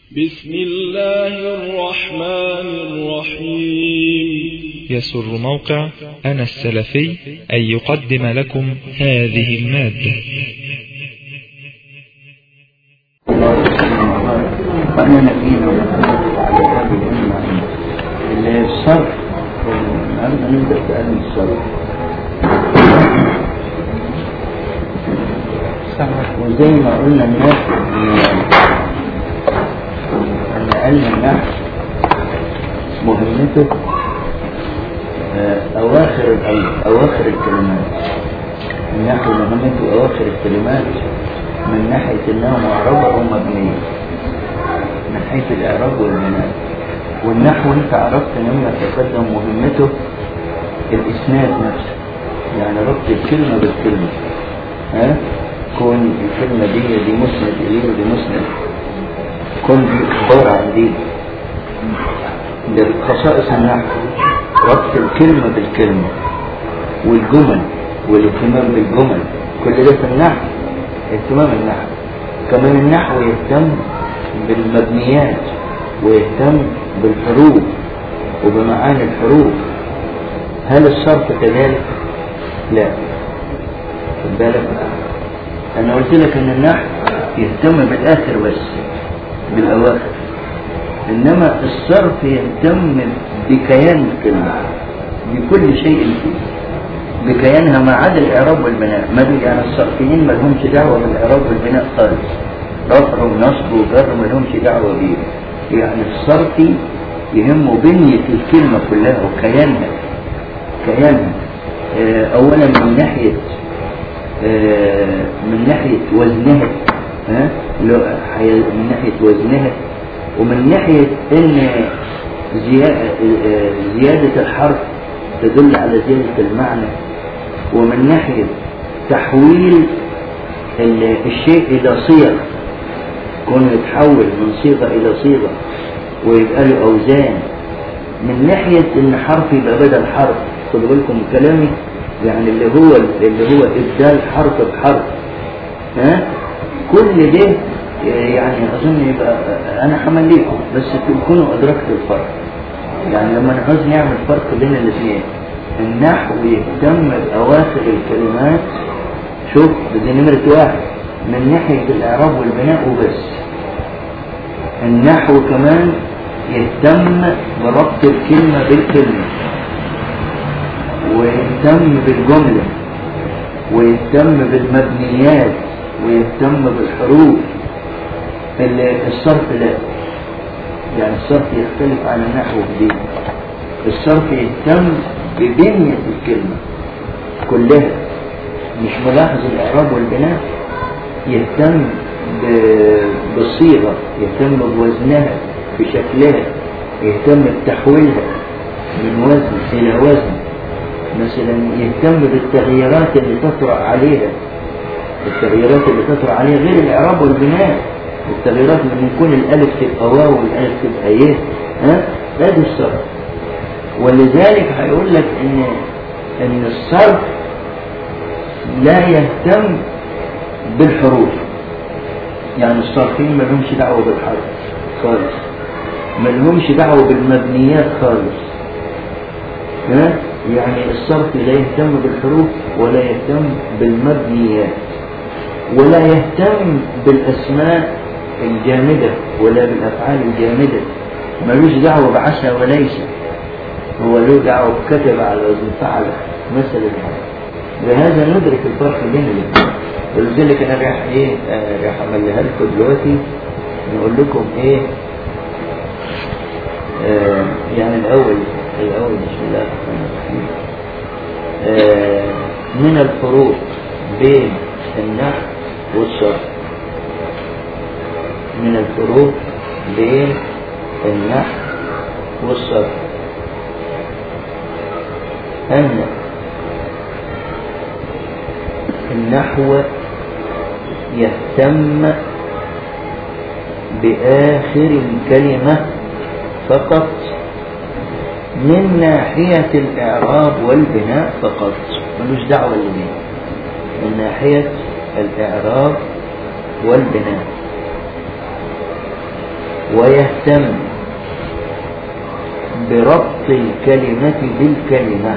بسم الله الرحمن الرحيم يسر موقع أنا السلفي أن يقدم لكم هذه المادة وأنا نبينا على هذه الأمة الصرف النهارده نبدأ بألم الصرف وزي ما قلنا الناس أن علم النحو مهمته أواخر الألف أواخر الكلمات النحو مهمته أواخر الكلمات من ناحية أنها معربة أو مبنية من حيث الإعراب والبناء والنحو أنت عرفت لما تقدم مهمته الإسناد نفسه يعني ربط الكلمة بالكلمة ها كون الكلمة دي دي مسند إليه ودي مسند كون دي إخبار عن دي لخصائص النحو ربط الكلمة بالكلمة والجمل والاهتمام بالجمل كل ده في النحو اهتمام النحو كمان النحو يهتم بالمبنيات ويهتم بالحروف وبمعاني الحروف هل الصرف كذلك؟ لا خد بالك انا قلت لك ان النحو يهتم بالاخر بس بالاواخر انما الصرف يهتم بكيان الكلمه بكل شيء فيه بكيانها ما عدا الاعراب والبناء ما دول يعني الصرفيين ما لهمش دعوه بالاعراب والبناء خالص رفع ونصب وجر ما لهمش دعوه بيه يعني الصرفي يهمه بنية الكلمة كلها وكيانها كيانها أولا من ناحية من ناحية وزنها من ناحية وزنها ومن ناحية إن زيادة الحرف تدل على زيادة المعنى ومن ناحية تحويل الشيء إلى صيغ كونه يتحول من صيغة إلى صيغة ويبقى له أوزان من ناحية إن حرف يبقى بدل حرف خدوا بالكم من كلامي يعني اللي هو اللي هو إبدال حرف بحرف ها كل ده يعني أظن يبقى أنا حمليكم بس تكونوا أدركتوا الفرق يعني لما نعوز نعمل فرق بين الاثنين النحو يهتم بأواخر الكلمات شوف بدي نمرة واحد من ناحية الإعراب والبناء وبس النحو كمان يهتم بربط الكلمة بالكلمة ويهتم بالجملة ويهتم بالمبنيات ويهتم بالحروف الصرف لا يعني الصرف يختلف عن النحو دي الصرف يهتم ببنية الكلمة كلها مش ملاحظ الإعراب والبناء يهتم بالصيغة يهتم بوزنها بشكلها يهتم بتحويلها من وزن إلى وزن مثلا يهتم بالتغييرات اللي تطرأ عليها التغييرات اللي تطرأ عليها غير الإعراب والبناء التغييرات لما يكون الألف تبقى واو والألف تبقى يه ها ده دي الصرف ولذلك هيقول لك إن إن الصرف لا يهتم بالحروف يعني الصارفين ما لهمش دعوة بالحرف خالص ما لهمش دعوة بالمبنيات خالص ها يعني الصرف لا يهتم بالحروف ولا يهتم بالمبنيات ولا يهتم بالأسماء الجامدة ولا بالأفعال الجامدة ملوش دعوة بعسى وليس هو له دعوة بكتب على وزن فعل مثل بهذا ندرك الفرق بين الاثنين ولذلك انا رايح ايه آه رايح اعملها لكم دلوقتي نقول لكم ايه آه يعني الاول الاول بسم الله الرحمن الرحيم آه من الفروق بين النحو والصرف من الفروق بين النحو والصرف أن النحو يهتم بآخر الكلمة فقط من ناحية الإعراب والبناء فقط ملوش دعوة لمين من ناحية الإعراب والبناء ويهتم بربط الكلمة بالكلمة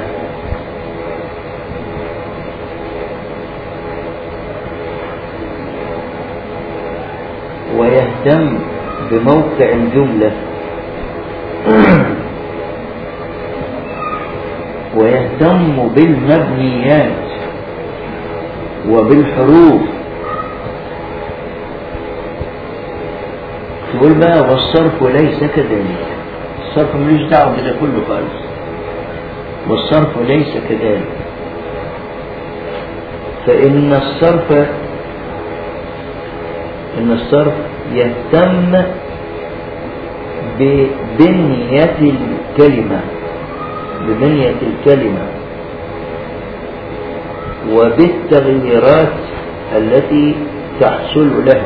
ويهتم بموقع الجملة ويهتم بالمبنيات وبالحروف تقول بقى والصرف ليس كذلك الصرف ملوش دعوة بده كله خالص والصرف ليس كذلك فإن الصرف إن الصرف يهتم ببنية الكلمة ببنية الكلمة وبالتغييرات التي تحصل لها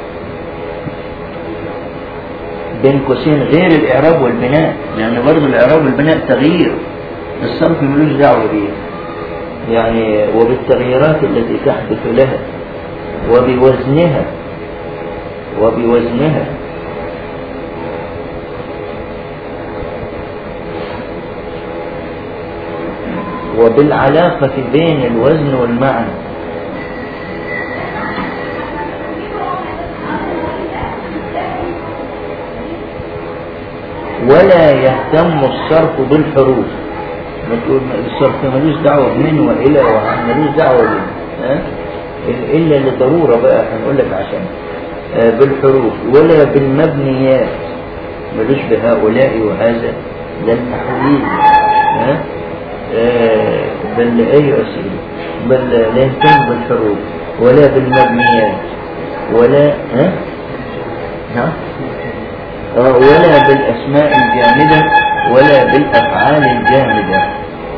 بين قوسين غير الإعراب والبناء لأن برضه الإعراب والبناء تغيير الصرف ملوش دعوة بيه يعني وبالتغييرات التي تحدث لها وبوزنها وبوزنها وبالعلاقة بين الوزن والمعنى ولا يهتم الصرف بالحروف ما تقول الصرف ملوش دعوة بمن وإلى وعن ملوش دعوة بمن ها؟ إلا لضرورة بقى هنقول لك عشان آه بالحروف ولا بالمبنيات ملوش بهؤلاء وهذا ده التحويل ها آه بل أيوة سيدي بل لا يهتم بالحروف ولا بالمبنيات ولا ها نعم آه ولا بالأسماء الجامدة ولا بالأفعال الجامدة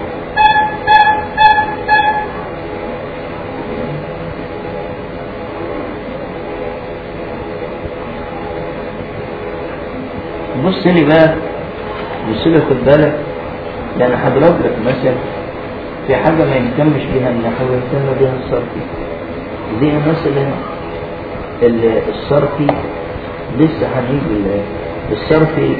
بص لي بقى بص لي خد بالك يعني هضرب لك مثل في حاجة ما يهتمش بيها النحو يهتم بيها الصرفي زي مثلا الصرفي لسه هنيجي الصرفي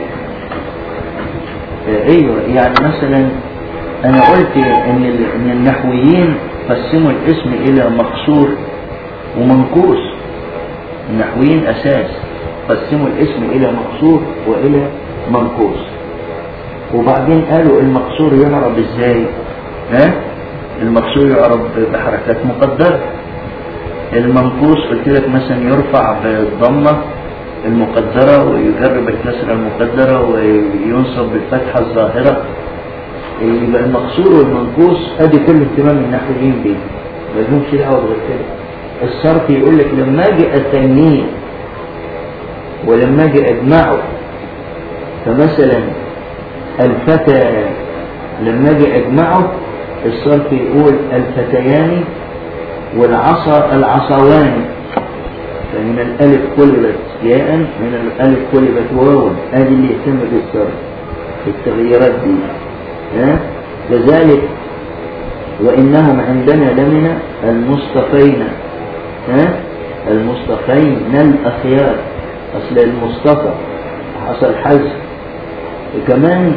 ايوه يعني مثلا انا قلت ان ان النحويين قسموا الاسم الى مقصور ومنقوص النحويين اساس قسموا الاسم الى مقصور والى منقوص وبعدين قالوا المقصور يعرب ازاي ها المقصور يعرب بحركات مقدره المنقوص قلت لك مثلا يرفع بالضمه المقدرة ويجر بالكسرة المقدرة وينصب بالفتحة الظاهرة يبقى المقصور والمنقوص ادي كل اهتمام النحويين بيه ما لهمش دعوه بغير كده الصرف يقول لك لما اجي اتنيه ولما اجي اجمعه فمثلا الفتى لما اجي اجمعه الصرف يقول الفتيان والعصا العصوان فمن الألف قلبت ياء من الألف قلبت واوا هذه اللي يهتم بالصرف التغييرات دي ها كذلك وإنهم عندنا لمن المصطفين ها المصطفين الأخيار أصل المصطفى حصل حذف وكمان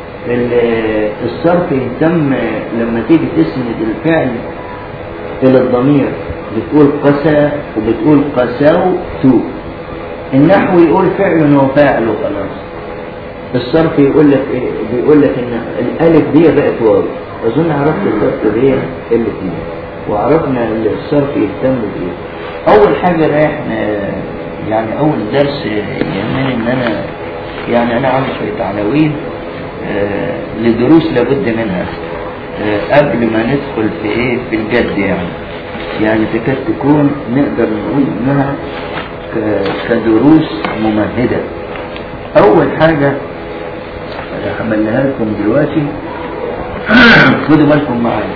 الصرف يهتم لما تيجي تسند الفعل إلى الضمير بتقول قسى وبتقول قسوت النحو يقول فعل وفاعل وخلاص الصرف يقول لك ايه بيقول لك ان الالف دي بقت واو اظن عرفت الفرق بين الاثنين وعرفنا الصرف يهتم بايه اول حاجه رايح يعني اول درس يهمني ان انا يعني انا عامل شويه عناوين آه لدروس لابد منها آه قبل ما ندخل في ايه في الجد يعني يعني تكاد تكون نقدر نقول انها كدروس ممهدة اول حاجة عملناها لكم دلوقتي خدوا بالكم معايا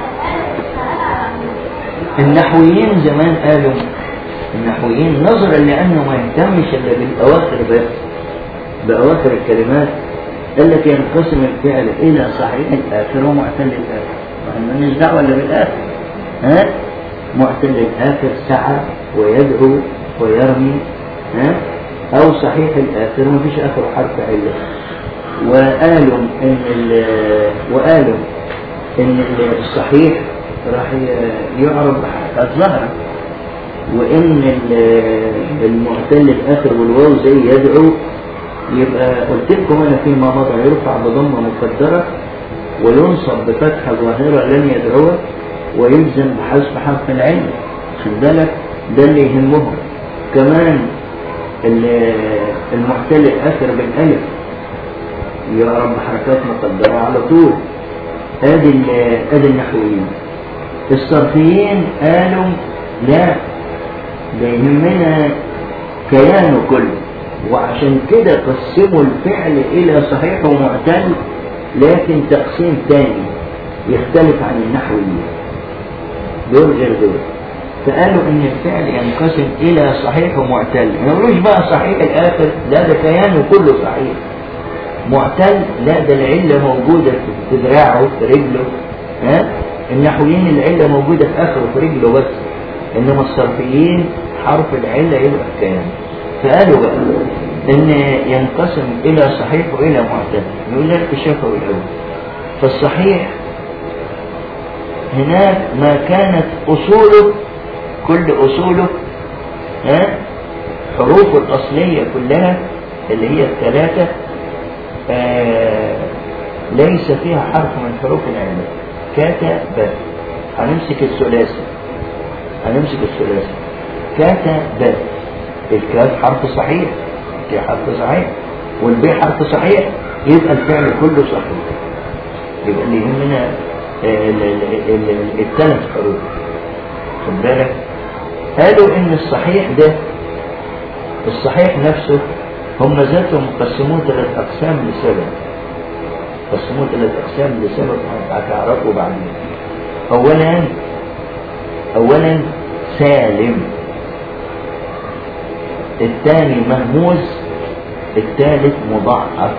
النحويين زمان قالوا النحويين نظرا لانه ما يهتمش الا بالاواخر بس باواخر الكلمات قال لك ينقسم الفعل الى صحيح الاخر ومعتل الاخر ما مالناش دعوه الا بالاخر ها معتل الآخر سعى ويدعو ويرمي ها أو صحيح الآخر ما فيش آخر حرف علة وقالوا إن ال- وقالوا إن ال- الصحيح راح ي- يعرض الظهر وإن ال- المعتل الآخر والواو زي يدعو يبقى قلت لكم أنا فيما مضى يرفع بضمة مقدرة وينصب بفتحة ظاهرة لن يدعوه ويلزم بحذف حرف العين خد بالك ده اللي يهمهم كمان ال- المعتل الآخر بالألف يعرف بحركات مقدرة على طول ادي ال- ادي النحويين الصرفيين قالوا لا ده يهمنا كيانه كله وعشان كده قسموا الفعل الى صحيح ومعتل لكن تقسيم ثاني يختلف عن النحويين دول غير دول فقالوا ان الفعل ينقسم الى صحيح ومعتل ما يقولوش بقى صحيح الاخر لا ده كيانه كله صحيح معتل لا ده العلة موجودة في دراعه في رجله ها النحويين العلة موجودة في آخره في رجله بس إنما الصرفيين حرف العلة يبقى في كيان فقالوا بقى إن ينقسم إلى صحيح وإلى معتل يقول لك الشفوي الأول فالصحيح هناك ما كانت أصوله كل أصوله ها حروفه الأصلية كلها اللي هي الثلاثة آه ليس فيها حرف من حروف العلة كتب هنمسك الثلاثي هنمسك الثلاثي كتب الكاف حرف صحيح الكي حرف صحيح والبي حرف صحيح يبقى الفعل كله صحيح يبقى اللي يهمنا آه، ال- ال- ال- الثلاث حروف خد بالك قالوا ان الصحيح ده الصحيح نفسه هم ذاتهم قسموه ثلاث اقسام لسبب قسموه ثلاث اقسام لسبب هتعرفوا بعدين اولا اولا سالم الثاني مهموز الثالث مضاعف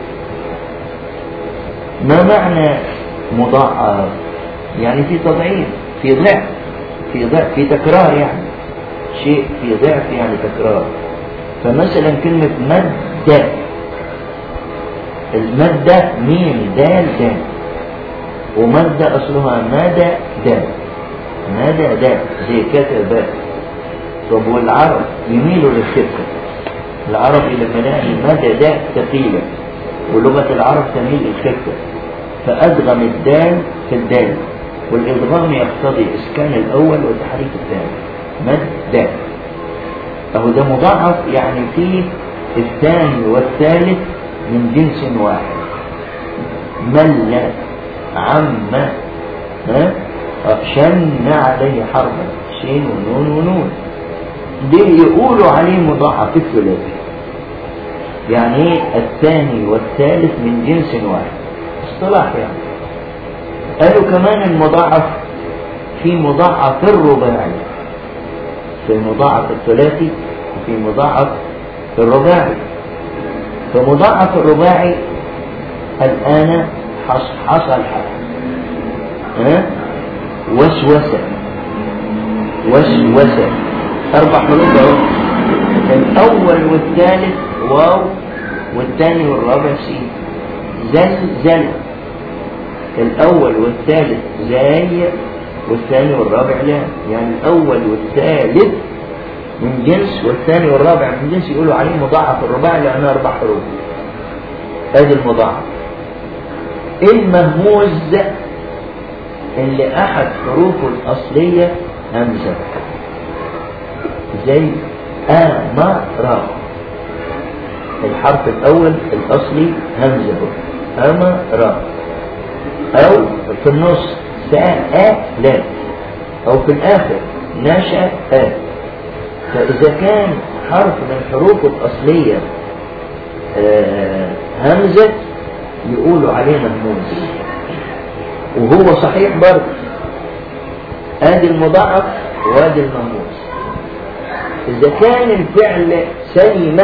ما معنى مضاعف يعني في تضعيف في ضعف في ضعف في تكرار يعني شيء في ضعف يعني تكرار فمثلا كلمة مد المادة ميم دال دال ومادة أصلها مادة دال مادة دال زي كتب طب والعرب يميلوا للخفة العرب لما نلاقي مادة دال ثقيلة ولغة العرب تميل للخفة فأدغم الدال في الدال والإدغام يقتضي إسكان الأول وتحريك الثاني مد دال فهو ده مضاعف يعني فيه الثاني والثالث من جنس واحد مل عم ها شن عليه حربا شين ونون ونون دي يقولوا عليه مضاعف الثلاثي يعني ايه الثاني والثالث من جنس واحد اصطلاح يعني قالوا كمان المضاعف في مضاعف الرباعي في مضاعف الثلاثي وفي مضاعف الرباعي فمضاعف الرباعي الآن حص- حصل حصل ها وسوسة وسوسة أربع حروف أهو الأول والثالث واو والثاني والرابع سين زلزل الأول والثالث زاي والثاني والرابع لا يعني الأول والثالث من جنس والثاني والرابع من جنس يقولوا عليه مضاعف الرباعي لأنه أربع حروف هذه المضاعف المهموز اللي أحد حروفه الأصلية همزة زي أمر الحرف الأول الأصلي همزة أمر أو في النص ساء لا أو في الآخر نشأ فإذا كان حرف من حروفه الأصلية آه، همزة يقولوا عليه مهموز وهو صحيح برضه ادي المضاعف وادي المهموز اذا كان الفعل سلم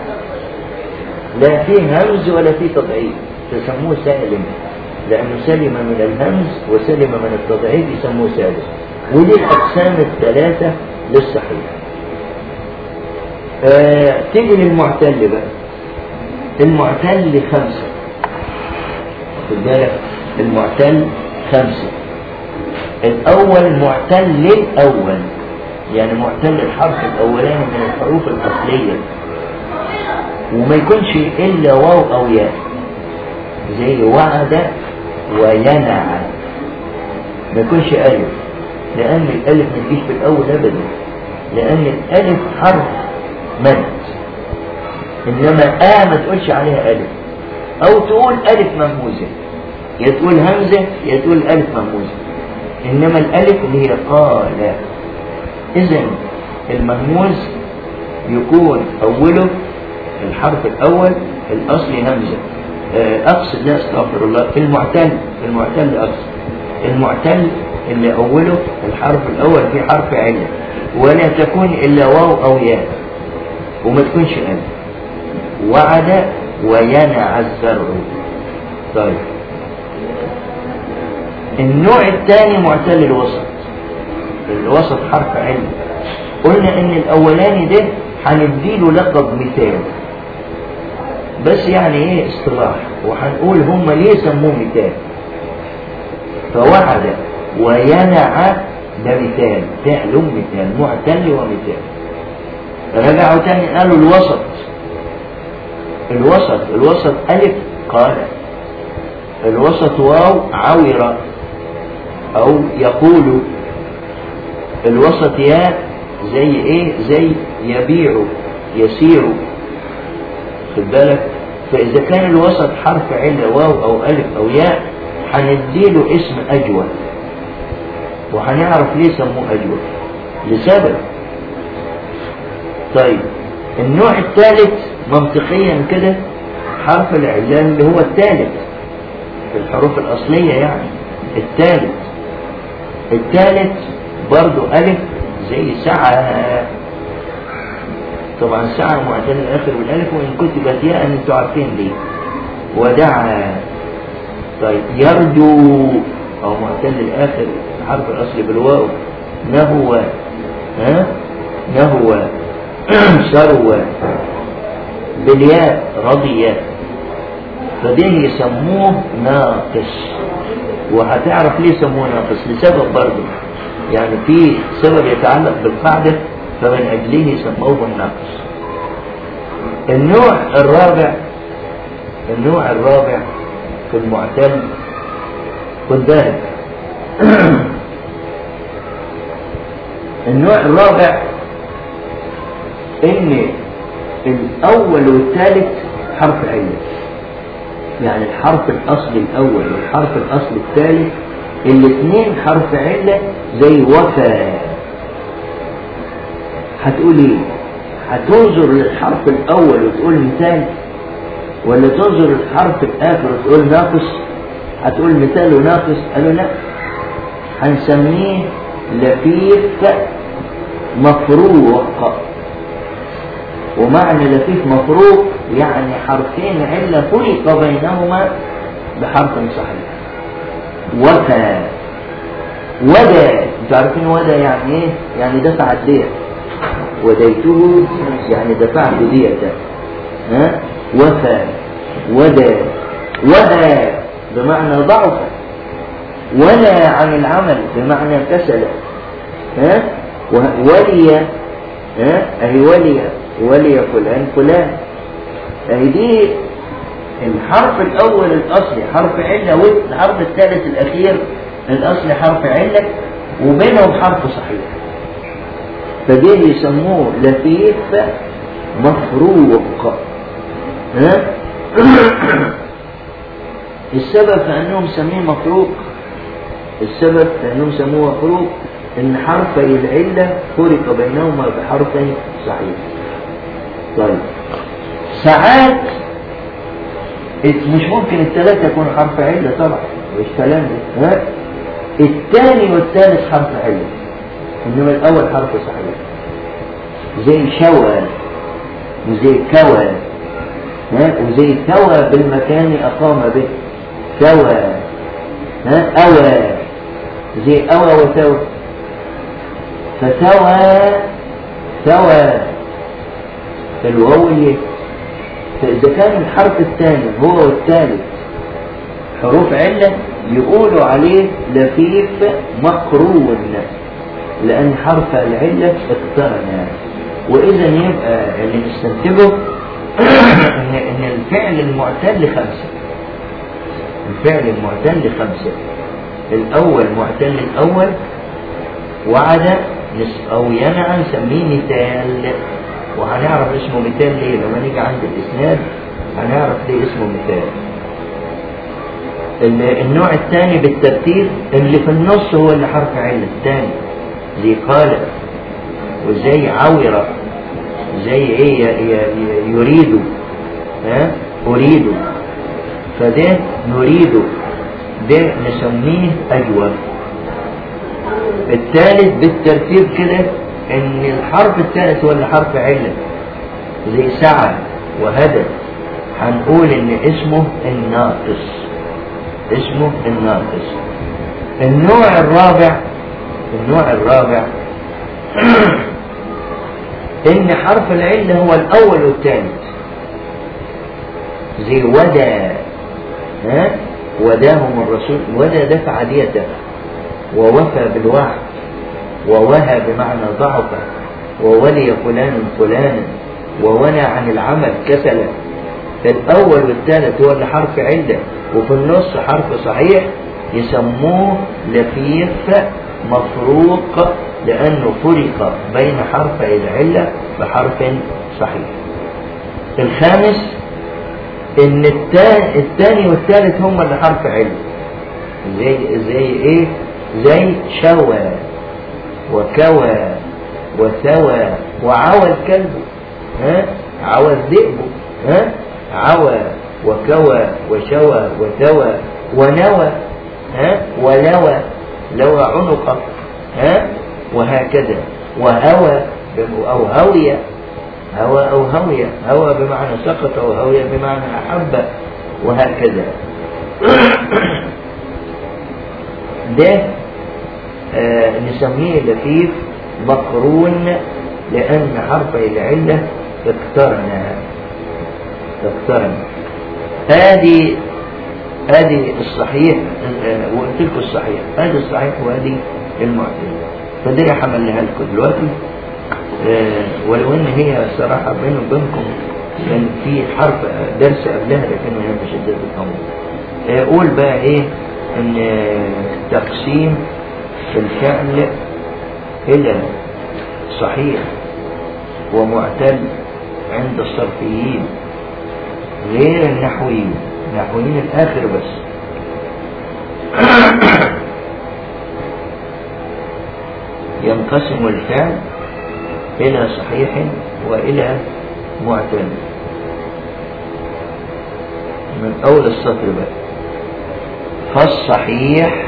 لا فيه همز ولا فيه تضعيف تسموه سالم لانه سلم من الهمز وسلم من التضعيف يسموه سالم ودي الاقسام الثلاثه للصحيح آه تيجي للمعتل بقى المعتل خمسة خد بالك المعتل خمسة الأول معتل للأول يعني معتل الحرف الأولاني من الحروف الأصلية وما يكونش إلا واو أو ياء زي وعد وينع ما يكونش ألف لأن الألف ما تجيش في الأول أبدا لأن الألف حرف مد إنما آ ما تقولش عليها ألف أو تقول ألف مهموزة يا تقول همزة يا تقول ألف مهموزة إنما الألف اللي هي قال إذا المهموز يكون أوله الحرف الأول الأصلي همزة أقصد لا أستغفر الله المعتل المعتل أقصد المعتل اللي أوله الحرف الأول في حرف علة ولا تكون إلا واو أو ياء وما تكونش ألف وعد وينع الزرع طيب النوع الثاني معتل الوسط الوسط حرف علة قلنا ان الاولاني ده هنديله لقب مثال بس يعني ايه اصطلاح وهنقول هم ليه سموه مثال فوعد وينع ده مثال فعل مثال معتل ومثال رجعوا تاني قالوا الوسط الوسط الوسط ألف قال الوسط واو عور أو يقول الوسط ياء زي ايه زي يبيع يسير خد بالك فإذا كان الوسط حرف علة واو أو ألف أو ياء هنديله اسم أجود وهنعرف ليه سموه أجود لسبب طيب النوع الثالث منطقيا كده حرف العلان اللي هو الثالث في الحروف الأصلية يعني الثالث الثالث برضو ألف زي سعى طبعا سعى معتل الآخر بالألف وإن كتبت ياء أنتوا عارفين ليه ودعا طيب يرجو أو معتل الآخر الحرف الأصلي بالواو نهو ها نهو شروى بالياء رضي فده يسموه ناقص وهتعرف ليه سموه ناقص لسبب برضه يعني في سبب يتعلق بالقاعدة فمن أجله سموه الناقص النوع الرابع النوع الرابع في المعتل خد بالك النوع الرابع ان الاول والثالث حرف علة يعني الحرف الاصلي الاول والحرف الاصلي الثالث الاثنين حرف علة زي وفى هتقول ايه هتنظر للحرف الاول وتقول مثال ولا تنظر للحرف الاخر وتقول ناقص هتقول مثال وناقص قالوا لا هنسميه لفيف مفروق ومعنى لفيف مفروق يعني حرفين علة فرق بينهما بحرف صحيح وفى ودى انتوا عارفين ودى يعني ايه يعني دفع الدية وديته يعني دفعت دية ها وفى ودى ودى بمعنى ضعف ولا عن العمل بمعنى كسل ها ولي ها اهي ولي ولي فلان فلان اهي دي الحرف الاول الاصلي حرف عله والحرف الثالث الاخير الاصلي حرف عله وبينهم حرف صحيح فدي يسموه لفيف مفروق ها السبب في انهم سميه مفروق السبب في انهم سموه مفروق ان حرفي العله فرق بينهما بحرفين صحيح طيب ساعات مش ممكن الثلاثة يكون حرف علة طبعا مش كلام ده ها الثاني والثالث حرف علة انما الاول حرف صحيح زي شوى وزي كوى ها وزي ثوى بالمكان اقام به ثوى ها اوى زي اوى وثوى فثوى ثوى الواو والياء فإذا كان الحرف الثاني هو والثالث حروف علة يقولوا عليه لفيف مقرون لأن حرف العلة اقترن وإذا يبقى اللي نستنتجه إن إن الفعل المعتل خمسة الفعل المعتل خمسة الأول معتل الأول وعد نس أو ينعى نسميه مثال وهنعرف اسمه مثال ليه لما نيجي عند الإسناد هنعرف ليه اسمه مثال ال- النوع الثاني بالترتيب اللي في النص هو اللي حرف علة الثاني زي قال وزي عور زي ايه ي- ي- يريد ها اريد فده نريد ده نسميه اجوف الثالث بالترتيب كده ان الحرف الثالث هو اللي حرف علة زي سعى وهدى هنقول ان اسمه الناقص اسمه الناقص النوع الرابع النوع الرابع ان حرف العلة هو الاول والثالث زي ودى ها وداهم الرسول ودى دفع ديته ووفى بالوعد ووهى بمعنى ضعف وولي فلان فلانا وونى عن العمل كسلا الأول والثالث هو اللي حرف علة وفي النص حرف صحيح يسموه لفيف مفروق لأنه فرق بين حرفي العلة بحرف صحيح الخامس ان التا- الثاني والثالث هم اللي حرف علة زي زي ايه زي شوى وكوى وثوى وعوى الكلب ها عوى الذئب ها عوى وكوى وشوى وثوى ونوى ها ولوى لوى عنقه ها وهكذا وهوى او هوي هوى او هوي هوى بمعنى سقط او هوي بمعنى احب وهكذا ده آه نسميه لفيف مقرون لأن حرف العلة اقترن اقترن هذه هذه الصحيح آه، وقلت لكم الصحيح هذه الصحيح وهذه المعتدل فدي حملناها لكم دلوقتي آه، ولو ان هي صراحة بيني وبينكم كان في حرف آه، درس قبلها لكن هي مش شديد الامر آه، قول بقى ايه ان آه، تقسيم الفعل الى صحيح ومعتل عند الصرفيين غير النحويين النحويين الاخر بس ينقسم الفعل إلى صحيح وإلى معتل من أول السطر بقى فالصحيح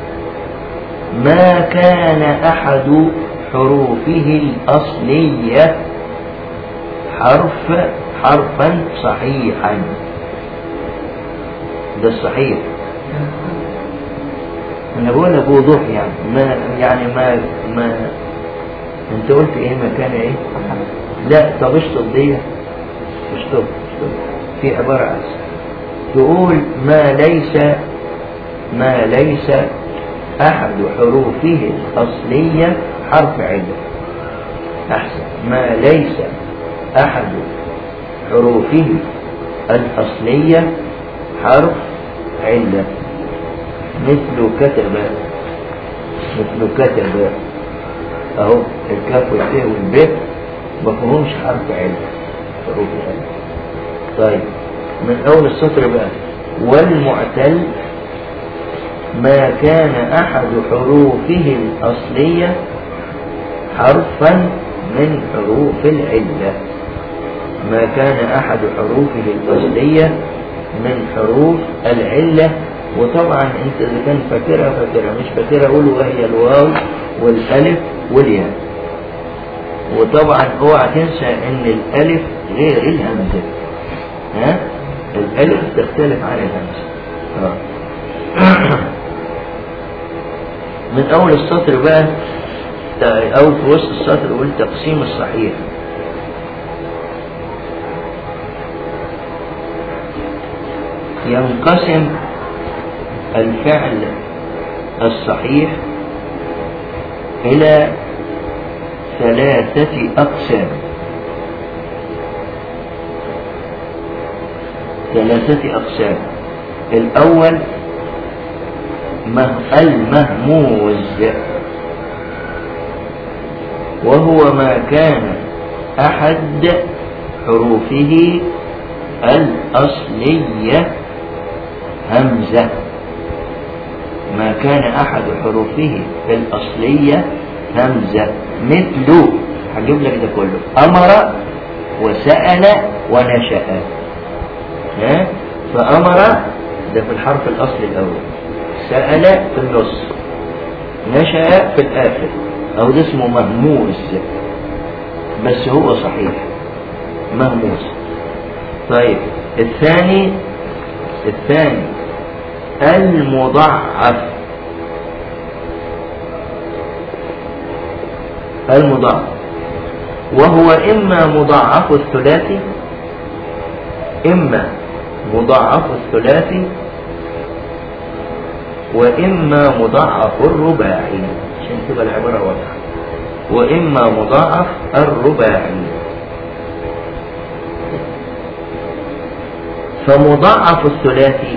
ما كان أحد حروفه الأصلية حرف حرفا صحيحا ده الصحيح انا بقول لك بوضوح يعني ما يعني ما ما انت قلت ايه مكان ايه لا طب اشطب دي اشطب اشطب في عبارة عكس تقول ما ليس ما ليس احد حروفه الاصلية حرف علة احسن ما ليس احد حروفه الاصلية حرف علة مثل كتب مثل كتب اهو الكاف والتاء والباء ما فيهمش حرف علة حروف العلة طيب من اول السطر بقى والمعتل ما كان احد حروفه الاصلية حرفا من حروف العلة ما كان احد حروفه الاصلية من حروف العلة وطبعا انت اذا كان فاكرها فاكرها مش فاكرها قول وهي الواو والالف والياء وطبعا اوعى تنسى ان الالف غير الهمزه ها الالف تختلف عن الهمزه آه. من اول السطر بقى او في وسط السطر قول تقسيم الصحيح ينقسم الفعل الصحيح إلى ثلاثة أقسام ثلاثة أقسام الأول مه- المهموز وهو ما كان أحد حروفه الأصلية همزة ما كان أحد حروفه الأصلية همزة مثل هجيب لك ده كله أمر وسأل ونشأ ها فأمر ده في الحرف الأصلي الأول سأل في النص نشأ في الآخر أو ده اسمه مهموس بس هو صحيح مهموس طيب الثاني الثاني المضاعف المضاعف وهو إما مضاعف الثلاثي إما مضاعف الثلاثي وإما مضاعف الرباعي عشان تبقى العبارة واضحة وإما مضاعف الرباعي فمضاعف الثلاثي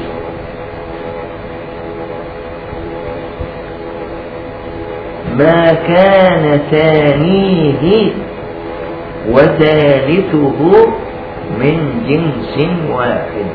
ما كان ثانيه وثالثه من جنس واحد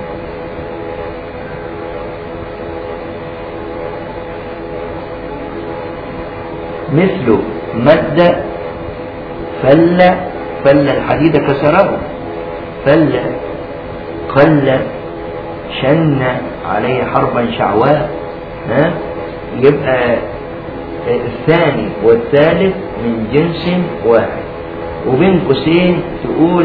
مثل مد فل فل الحديد كسره فل قل شن عليه حربا شعواء ها يبقى الثاني والثالث من جنس واحد وبين قوسين تقول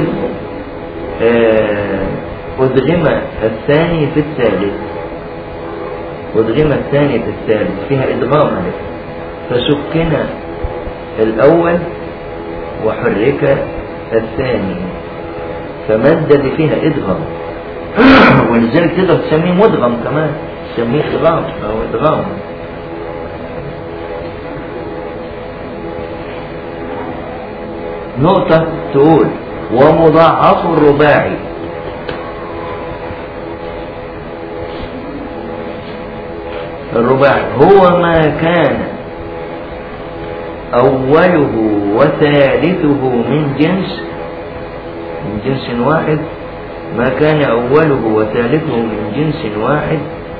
آه، أدغم الثاني في الثالث أدغم الثاني في الثالث فيها إدغام عليه فسكن الأول وحرك الثاني فمد فيها إدغام ولذلك تقدر تسميه مدغم كمان تسميه إدغام أو إدغام نقطة تقول ومضاعف الرباعي الرباعي هو ما كان أوله وثالثه من جنس من جنس واحد ما كان أوله وثالثه من جنس واحد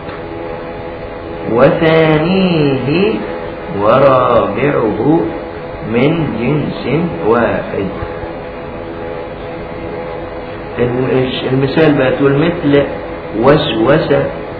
وثانيه ورابعه من جنس واحد الم- المثال بقى تقول مثل وسوسة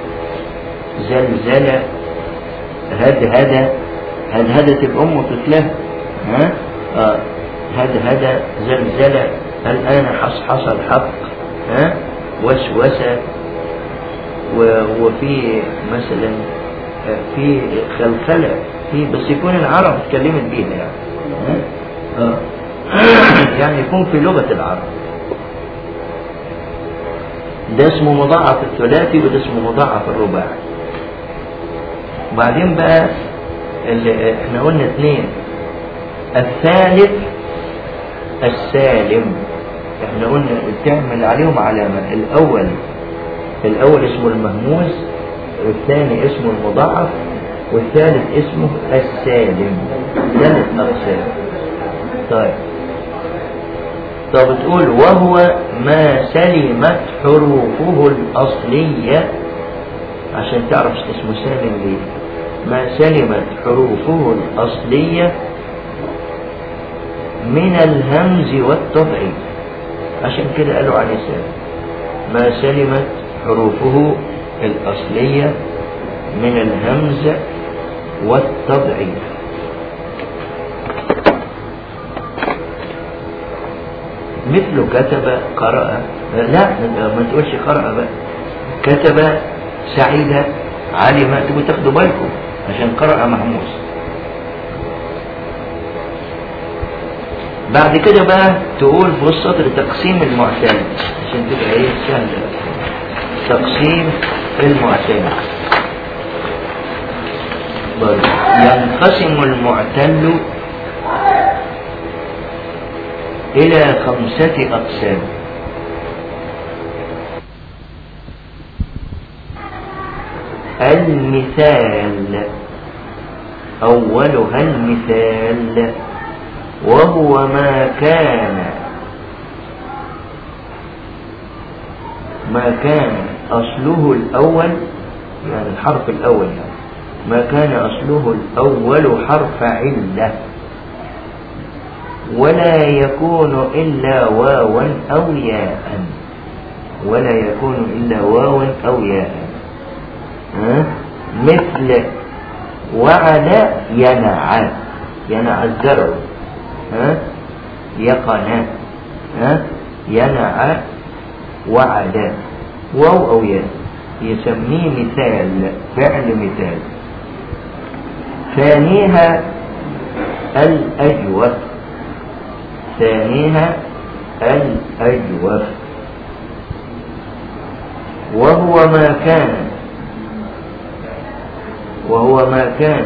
زلزلة هدهدة هدهدة الأم طفلها ها آه. هدهدة زلزلة الآن حصحص الحق ها وسوسة و- وفي مثلا آه، في خلخلة في بس يكون العرب اتكلمت بيها يعني ها؟ آه. يعني يكون في لغة العرب ده اسمه مضاعف الثلاثي وده اسمه مضاعف الرباعي وبعدين بقى اللي احنا قلنا اثنين الثالث السالم احنا قلنا تعمل عليهم علامة الاول الاول اسمه المهموز والثاني اسمه المضاعف والثالث اسمه السالم ثلاث اقسام طيب طب تقول وهو ما سلمت حروفه الأصلية عشان تعرف اسمه سالم ليه ما سلمت حروفه الأصلية من الهمز والطبع عشان كده قالوا عليه سالم ما سلمت حروفه الأصلية من الهمز والطبع مثل كتب قرأ لا ما تقولش قرأ بقى كتب سعيد علم تبقوا تاخدوا بالكم عشان قرأ محموس بعد كده بقى تقول في السطر تقسيم المعتاد عشان تبقى ايه سهلة تقسيم المعتل برضه ينقسم المعتل إلى خمسة أقسام المثال أولها المثال وهو ما كان ما كان أصله الأول يعني الحرف الأول يعني ما كان أصله الأول حرف علة ولا يكون إلا واوا أو ياء ولا يكون إلا واوا أو ياء ها؟ مثل وعلى ينع ينع الزرع ها؟ يقنا ها؟ ينع وعلى واو أو ياء يسميه مثال فعل مثال ثانيها الأجوف ثانيها الأجوف وهو ما كان وهو ما كان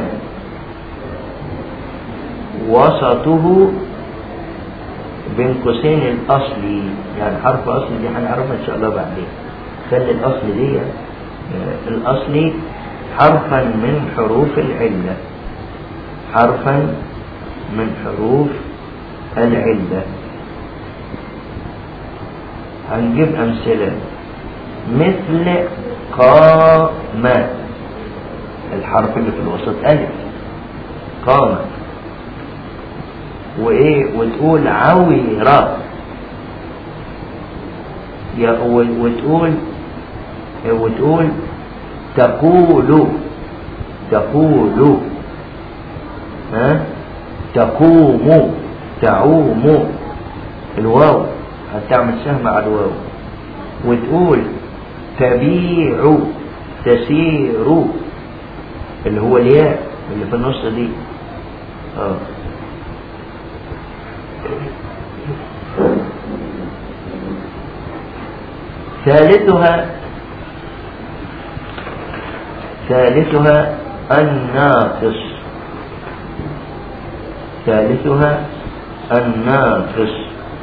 وسطه بين قوسين الأصلي يعني حرف أصلي دي هنعرفها إن شاء الله بعدين خلي الأصل دي آه، الأصلي حرفا من حروف العلة حرفا من حروف العلة هنجيب أمثلة مثل قام الحرف اللي في الوسط ألف قام وإيه وتقول عويرة يا و- وتقول وتقول تقول تقول ها تقوم تعوم الواو هتعمل سهم على الواو وتقول تبيع تسير اللي هو الياء اللي في النص دي اه ثالثها ثالثها الناقص ثالثها الناقص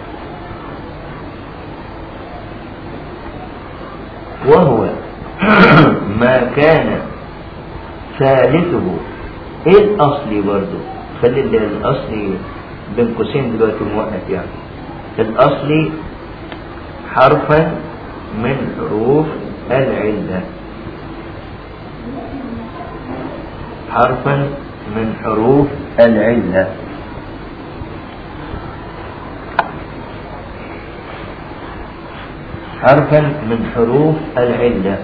وهو ما كان ثالثه ايه الاصلي برضو خلي ال- الاصلي بين قوسين دلوقتي موقف يعني الاصلي حرفا من حروف العله حرفا من حروف العله حرفا من حروف العله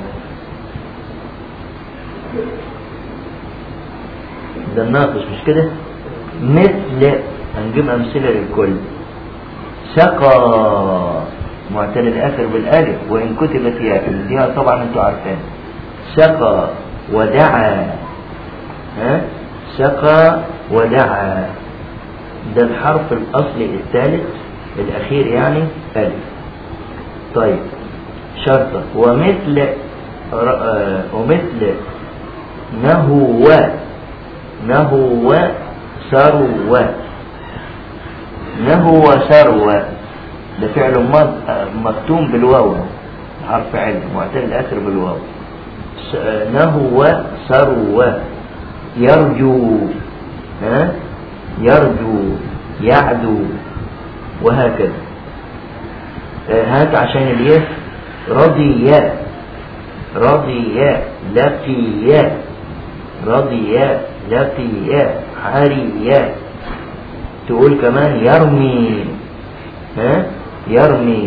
ده الناقص مش كده مثل هنجيب أمثلة للكل سقى معتل الآخر بالألف وإن كتبت ياء دي طبعا انتوا عارفين سقى ودعا ها سقى ودعا ده الحرف الأصلي الثالث الأخير يعني ألف طيب شرطة ومثل ر- آه، ومثل نهو نهو سروى نهو سروى ده فعل مض- آه، مكتوم بالواو حرف علم معتل الآخر بالواو س- آه، نهو سروى يرجو ها يرجو يعدو وهكذا آه، هات عشان الياء رضي رضي لقي رضي لقي حري تقول كمان يرمي ها يرمي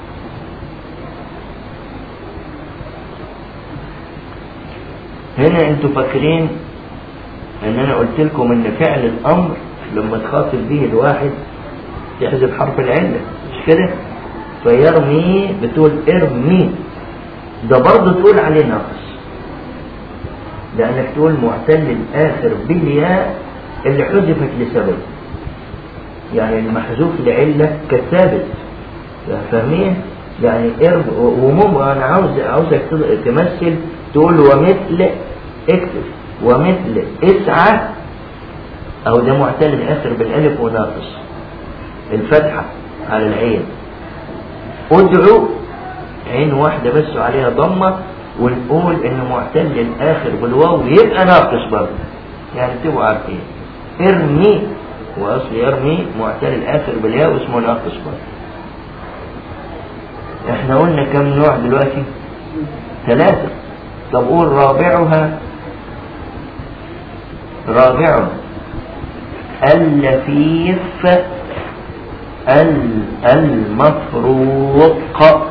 هنا انتوا فاكرين ان انا قلت لكم ان فعل الامر لما تخاطب به الواحد يحذف حرف العله مش كده فيرمي بتقول ارمي ده برضه تقول عليه نقص لانك تقول معتل الاخر بالياء اللي حذفت لسبب يعني المحذوف لعله كالثابت فاهمين يعني ارم ومم انا عاوز عاوزك تض- تمثل تقول ومثل اكتب ومثل اسعى او ده معتل الاخر بالالف وناقص الفتحة على العين ادعو عين واحدة بس عليها ضمة ونقول ان معتل الاخر بالواو يبقى ناقص برضه يعني تبقوا عارفين ارمي واصل يرمي معتل الاخر بالياء واسمه ناقص برضه احنا قلنا كم نوع دلوقتي ثلاثة طب قول رابعها رابعها اللفيف ال- المفروق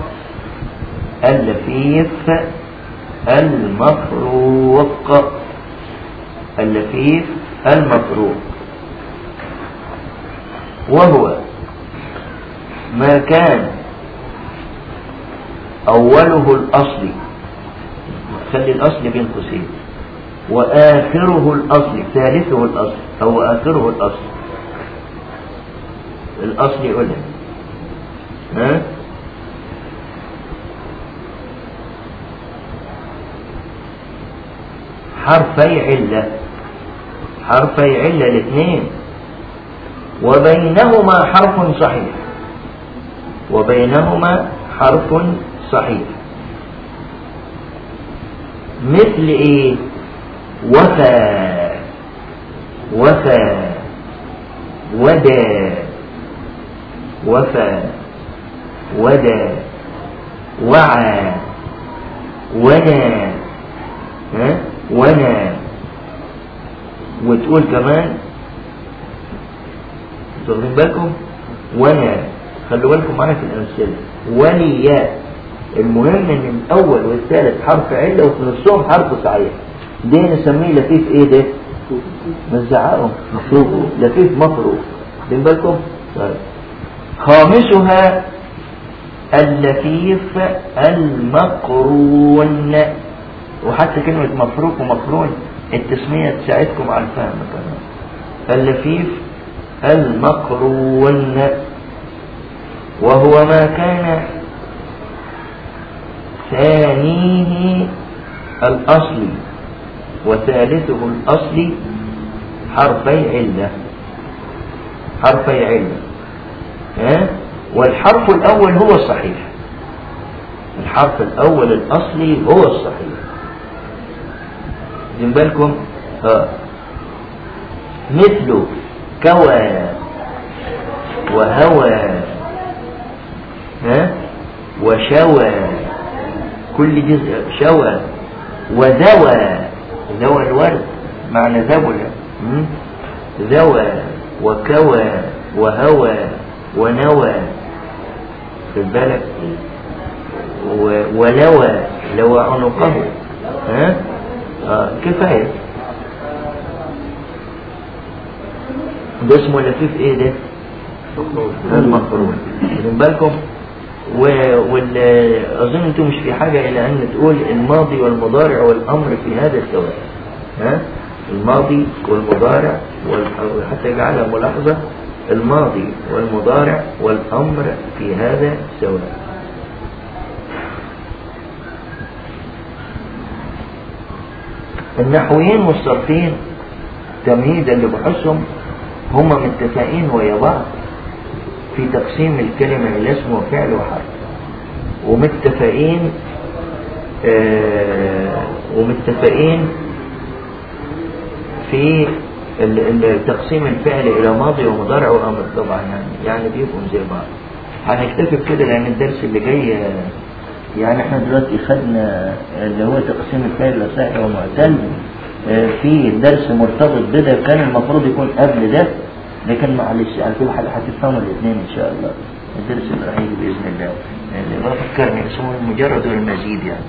اللفيف المفروق اللفيف المفروق وهو ما كان أوله الأصل خلي الأصل بين قوسين وآخره الأصل ثالثه الأصل أو آخره الأصل الأصل يقولها ها حرفي علة حرفي علة الاثنين وبينهما حرف صحيح وبينهما حرف صحيح مثل ايه وفى وفى ودى وفى ودى وعى ونا ها ونا وتقول كمان واخدين بالكم ونا خلوا بالكم معايا في الامثله وليا المهم ان الاول والثالث حرف عله وفي نصهم حرف صحيح ده نسميه لفيف ايه ده مزعقهم مفروض لفيف مفروض واخدين بالكم طيب خامسها اللفيف المقرون وحتى كلمة مفروق ومقرون التسمية تساعدكم على الفهم كمان اللفيف المقرون وهو ما كان ثانيه الأصلي وثالثه الأصلي حرفي علة حرفي علة ها؟ والحرف الأول هو الصحيح الحرف الأول الأصلي هو الصحيح واخدين بالكم اه مثل كوى وهوى ها وشوى كل جزء شوى وذوى ذوى الورد معنى ذوى م? ذوى وكوى وهوى ونوى خد بالك و- ولوى لوى عنقه ها آه كفاية ده اسمه لفيف ايه ده المقرون واخدين بالكم و- وال اظن انتم مش في حاجة الى ان تقول الماضي والمضارع والامر في هذا السواء ها الماضي والمضارع وال- حتى يجعلها ملاحظة الماضي والمضارع والامر في هذا سواء النحويين والصرفيين تمهيدا لبحوثهم هم متفقين ويا بعض في تقسيم الكلمة إلى اسم وفعل وحرف ومتفقين آه ومتفقين في ال- ال- تقسيم الفعل إلى ماضي ومضارع وأمر طبعا يعني يعني بيبقوا زي بعض هنكتفي بكده لأن الدرس اللي جاي آه، يعني احنا دلوقتي خدنا اللي هو تقسيم الفعل إلى صحيح ومعتل آه، في درس مرتبط بده كان المفروض يكون قبل ده لكن معلش على كل حال هتفهموا الاثنين ان شاء الله الدرس اللي راح يجي باذن الله اللي بفكرني اسمه المجرد والمزيد يعني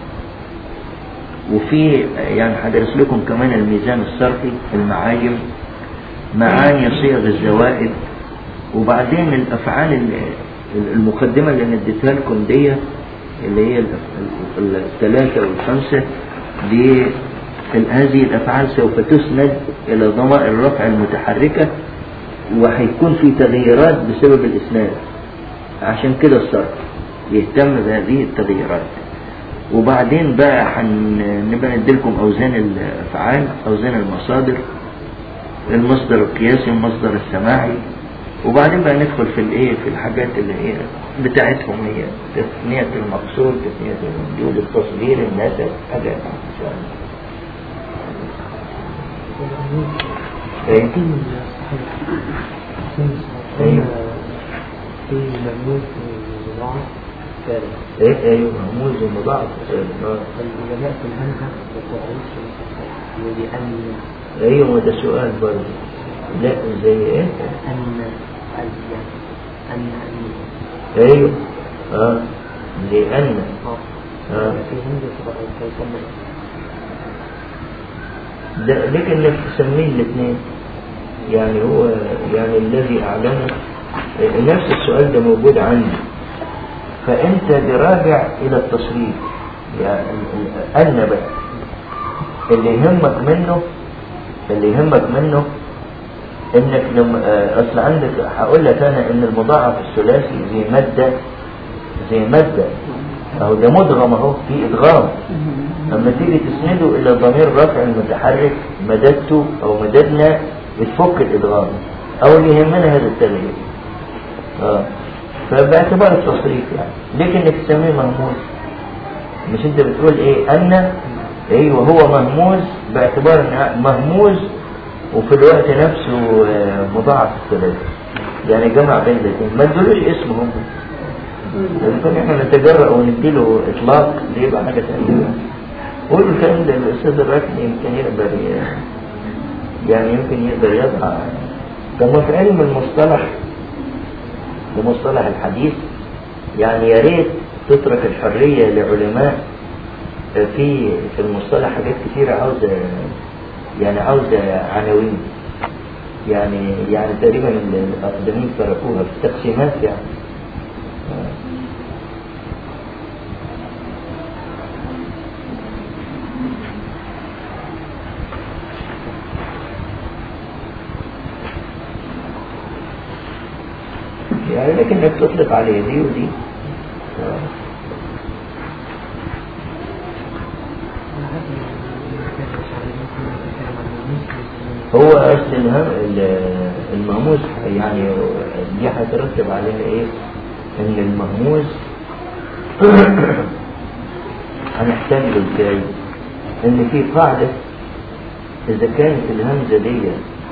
وفي يعني هدرس لكم كمان الميزان الصرفي المعاجم معاني صيغ الزوائد وبعدين الافعال ال- المقدمه اللي نديتها لكم دي اللي هي ال- ال- الثلاثه والخمسه دي ال- هذه الافعال سوف تسند الى ضمائر الرفع المتحركه وهيكون في تغييرات بسبب الاسناد عشان كده الصرف يهتم بهذه التغييرات وبعدين بقى هنبقى نديلكم أوزان الأفعال أوزان المصادر المصدر القياسي والمصدر السماعي وبعدين بقى ندخل في الايه في الحاجات اللي هي بتاعتهم هي تثنية المقصود تثنية الموجود التصغير النسب حاجات ان شاء الله ايه ايوه في مجموع مضاعف ثالث ايه ايوه مهموز ومضاعف آه. الإجابات في الهمزة والتعريف ولأن ايوه ما ده سؤال برضه لا زي ايه أن أن أن ايوه اه لان آه. في همزة تبقى تسمى ده لكن انك تسميه الاثنين يعني هو يعني الذي اعلنه نفس السؤال ده موجود عندي فانت براجع الى التصريف يعني ان بقى اللي يهمك منه اللي يهمك منه انك لما آه، اصل عندك هقول لك انا ان المضاعف الثلاثي زي ماده زي ماده اهو ده مدغم اهو في ادغام اما تيجي تسنده الى ضمير رفع المتحرك مددته او مددنا بتفك الادغام او اللي يهمنا هذا التغيير اه فباعتبار التصريف يعني لكن انك تسميه مهموز مش انت بتقول ايه ان ايوه هو مهموز باعتبار ان مهموز وفي الوقت نفسه آه، مضاعف الثلاثة يعني جمع بين الاثنين ما ادلوش اسم هم لكن احنا نتجرأ ونديله اطلاق دي يبقى حاجة ثانية قولوا الكلام ده الاستاذ الركني يمكن يقدر ي- يعني يمكن يقدر يضع كما في علم المصطلح بمصطلح الحديث يعني يا ريت تترك الحرية لعلماء في في المصطلح حاجات كتيرة عاوزة يعني عاوزة عناوين يعني يعني تقريبا الأقدمين تركوها في التقسيمات يعني يعني لكنك تطلق عليه دي ودي آه. هو أصل الهم- ال- المهموس يعني دي هيترتب عليها ايه ان المهموس هنحتاج له ازاي ان في قاعدة اذا كانت الهمزة دي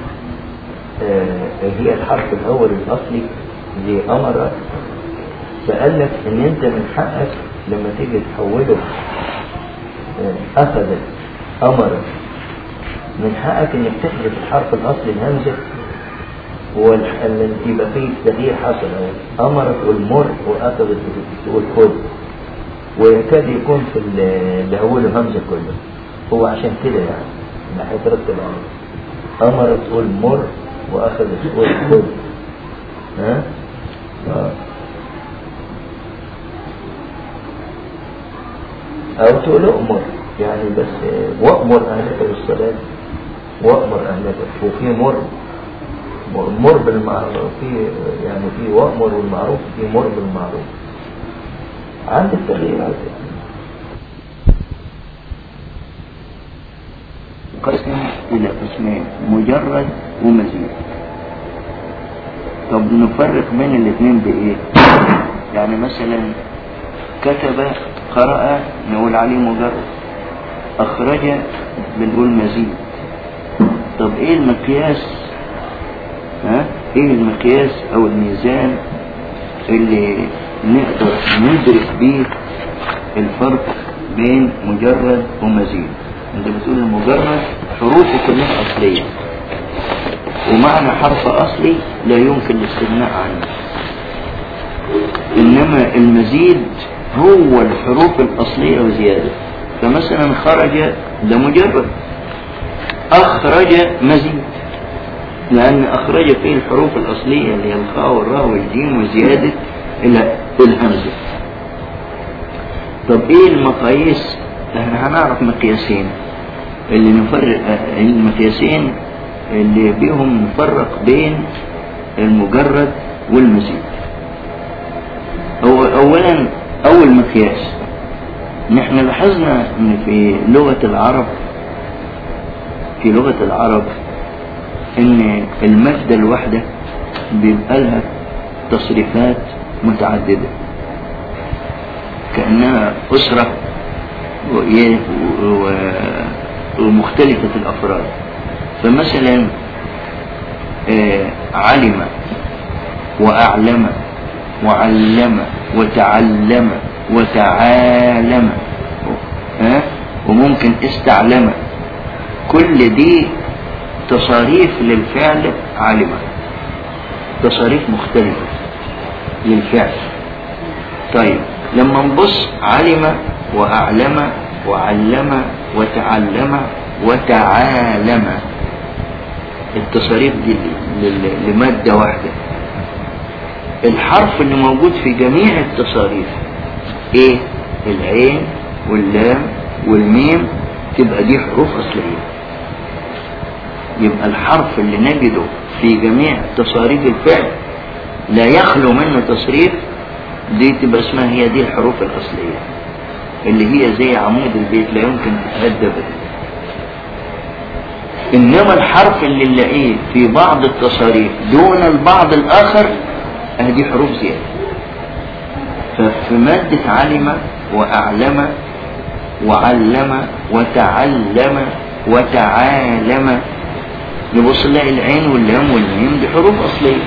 آه، هي الحرف الاول الاصلي زي امر فقال لك ان انت من حقك لما تيجي تحوله آه، اخذت امر من حقك انك تحذف الحرف الاصلي الهمزه واللي يبقى فيه تغيير حصل أهو. امرت والمر واخذت تقول خذ ويكاد يكون في ال- اللي اوله همزه كله هو عشان كده يعني ما هيترتب عليه امرت تقول مر واخذت تقول خذ ها آه. أو تقول أؤمر يعني بس آه، وأمر أهلك بالصلاة وأمر أهلك وفي مر مر بالمعروف في يعني في وأمر بالمعروف في مر بالمعروف عندك تغييرات يعني قسم إلى قسمين مجرد ومزيد طب نفرق بين الاثنين بإيه؟ يعني مثلا كتب قرأ نقول عليه مجرد أخرج بنقول مزيد طب إيه المقياس؟ ها؟ إيه المقياس أو الميزان اللي نقدر ندرك بيه الفرق بين مجرد ومزيد؟ أنت بتقول المجرد حروفه كلها أصلية ومعنى حرف أصلي لا يمكن الاستغناء عنه إنما المزيد هو الحروف الأصلية وزيادة فمثلا خرج ده مجرد أخرج مزيد لأن أخرج فيه الحروف الأصلية اللي هي الخاء والراء والجيم وزيادة إلى الهمزة طب إيه المقاييس؟ احنا هنعرف مقياسين اللي نفرق آه، المقياسين اللي بيهم نفرق بين المجرد والمزيد هو أولا أول مقياس نحن لاحظنا إن في لغة العرب في لغة العرب إن المادة الواحدة بيبقى لها تصريفات متعددة كأنها أسرة وإيه و- ومختلفة الأفراد فمثلا آه، علم وأعلم وعلم وتعلم وتعالم ها وممكن استعلم كل دي تصاريف للفعل علم تصاريف مختلفة للفعل طيب لما نبص علم وأعلم وعلم وتعلم وتعالم التصاريف دي ل- ل- لمادة واحدة الحرف اللي موجود في جميع التصاريف ايه العين واللام والميم تبقى دي حروف اصليه يبقى الحرف اللي نجده في جميع تصاريف الفعل لا يخلو منه تصريف دي تبقى اسمها هي دي الحروف الاصليه اللي هي زي عمود البيت لا يمكن تتهدى ابدا انما الحرف اللي نلاقيه في بعض التصاريف دون البعض الاخر هذه حروف زياده ففي مادة علم وأعلم وعلم وتعلم وتعالم نبص نلاقي العين واللام والميم دي حروف أصلية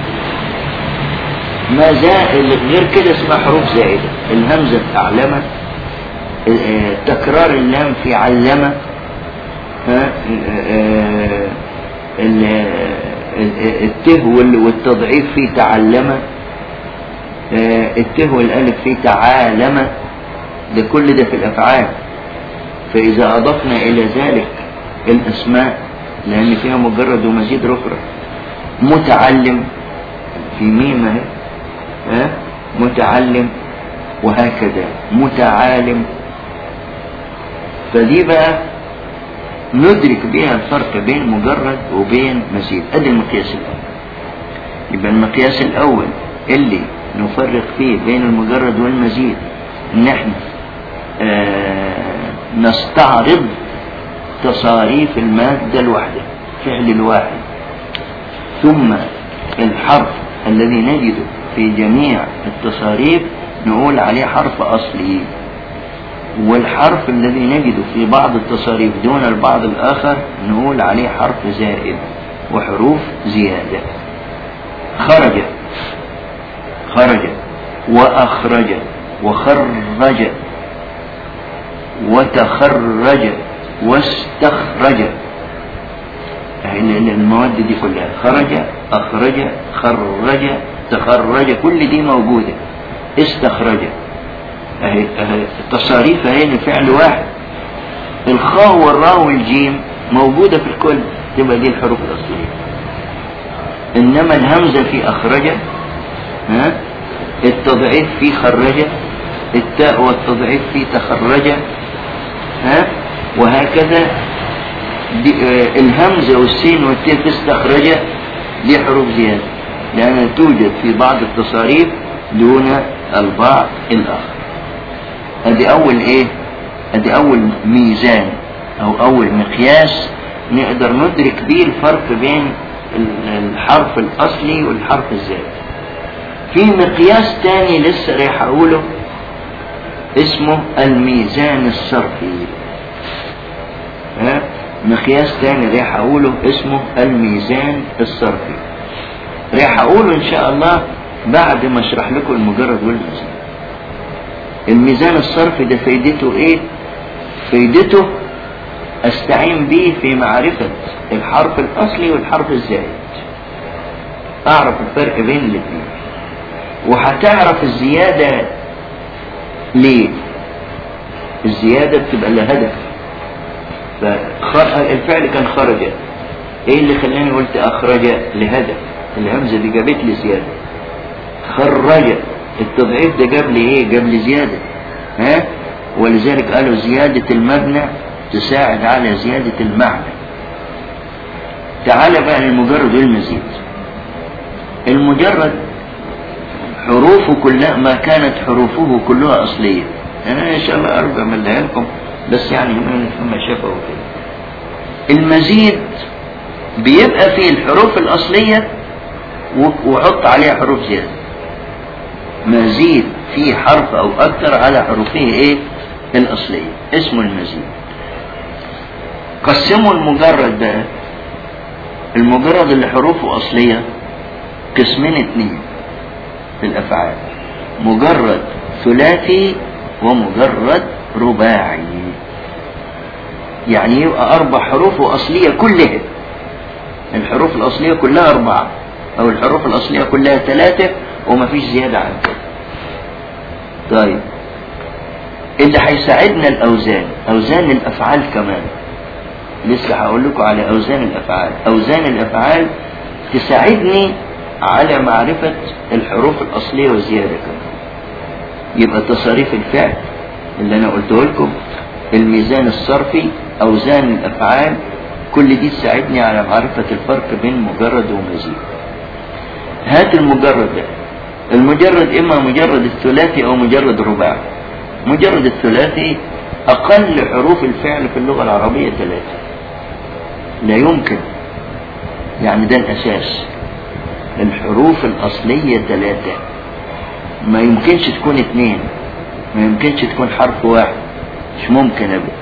ما زائد غير كده اسمها حروف زائدة الهمزة في أعلم آه، تكرار اللام في علم ها آه، ال- ال- الته وال- والتضعيف في تعلم آه، الته والالف في تعالم ده كل ده في الافعال فاذا اضفنا الى ذلك الاسماء لان فيها مجرد ومزيد رفرة متعلم في ميم اهي ها متعلم وهكذا متعالم فدي بقى ندرك بها الفرق بين مجرد وبين مزيد ادي المقياس الاول يبقى المقياس الاول اللي نفرق فيه بين المجرد والمزيد ان احنا آه نستعرض تصاريف المادة الواحدة فعل الواحد ثم الحرف الذي نجده في جميع التصاريف نقول عليه حرف أصلي والحرف الذي نجده في بعض التصاريف دون البعض الآخر نقول عليه حرف زائد وحروف زيادة خرج خرج وأخرج وخرج وتخرج واستخرج يعني المواد دي كلها خرج أخرج خرج تخرج كل دي موجودة استخرج أهي أهي التصاريف اهي لفعل واحد الخاء والراء والجيم موجودة في الكل تبقى دي الحروف الأصلية إنما الهمزة في أخرج ها التضعيف في خرج التاء والتضعيف في تخرج ها وهكذا دي آه الهمزة والسين والتاء في استخرج دي حروف زيادة لأنها توجد في بعض التصاريف دون البعض الآخر ادي اول ايه ادي اول ميزان او اول مقياس نقدر ندرك بيه الفرق بين الحرف الاصلي والحرف الزائد في مقياس تاني لسه رايح اقوله اسمه الميزان الصرفي ها مقياس تاني رايح اقوله اسمه الميزان الصرفي رايح اقوله ان شاء الله بعد ما اشرح لكم المجرد والميزان الميزان الصرفي ده فايدته ايه فايدته استعين به في معرفة الحرف الاصلي والحرف الزائد اعرف الفرق بين الاثنين وهتعرف الزيادة ليه الزيادة بتبقى لها هدف فالفعل كان خرج ايه اللي خلاني قلت اخرج لهدف الهمزة دي جابت لي زيادة خرج التضعيف ده جاب لي ايه جاب لي زيادة ها ولذلك قالوا زيادة المبنى تساعد على زيادة المعنى تعال بقى للمجرد والمزيد المجرد حروفه كلها ما كانت حروفه كلها أصلية أنا إن شاء الله أرجع أملها لكم بس يعني هم نفهم شافوا كده المزيد بيبقى فيه الحروف الأصلية و- وحط عليها حروف زيادة مزيد فيه حرف أو أكثر على حروفه إيه الأصلية اسمه المزيد قسموا المجرد بقى المجرد اللي حروفه أصلية قسمين اتنين في الأفعال مجرد ثلاثي ومجرد رباعي يعني يبقى أربع حروف أصلية كلها الحروف الأصلية كلها أربعة أو الحروف الأصلية كلها ثلاثة وما فيش زيادة عن كده طيب اللي هيساعدنا الأوزان أوزان الأفعال كمان لسه هقول لكم على أوزان الأفعال أوزان الأفعال تساعدني على معرفة الحروف الأصلية والزيادة كمان يبقى تصاريف الفعل اللي أنا قلته لكم الميزان الصرفي أوزان الأفعال كل دي تساعدني على معرفة الفرق بين مجرد ومزيد هات المجرد ده المجرد إما مجرد الثلاثي أو مجرد رباعي مجرد الثلاثي أقل حروف الفعل في اللغة العربية ثلاثة لا يمكن يعني ده الأساس الحروف الأصلية ثلاثة ما يمكنش تكون اثنين ما يمكنش تكون حرف واحد مش ممكن أبدا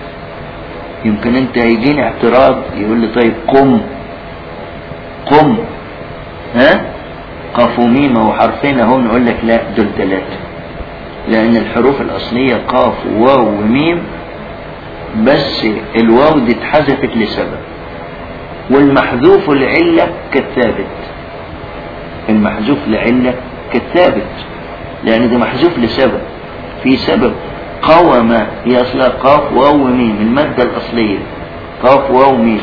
يمكن انت يجيني اعتراض يقول لي طيب قم قم ها قاف وميم وحرفين اهو نقول لك لا دول ثلاثة لأن الحروف الأصلية قاف وواو وميم بس الواو دي اتحذفت لسبب والمحذوف العلة كالثابت المحذوف لعلة كالثابت لأن ده محذوف لسبب في سبب قوم هي أصلها قاف واو وميم المادة الأصلية قاف واو ميم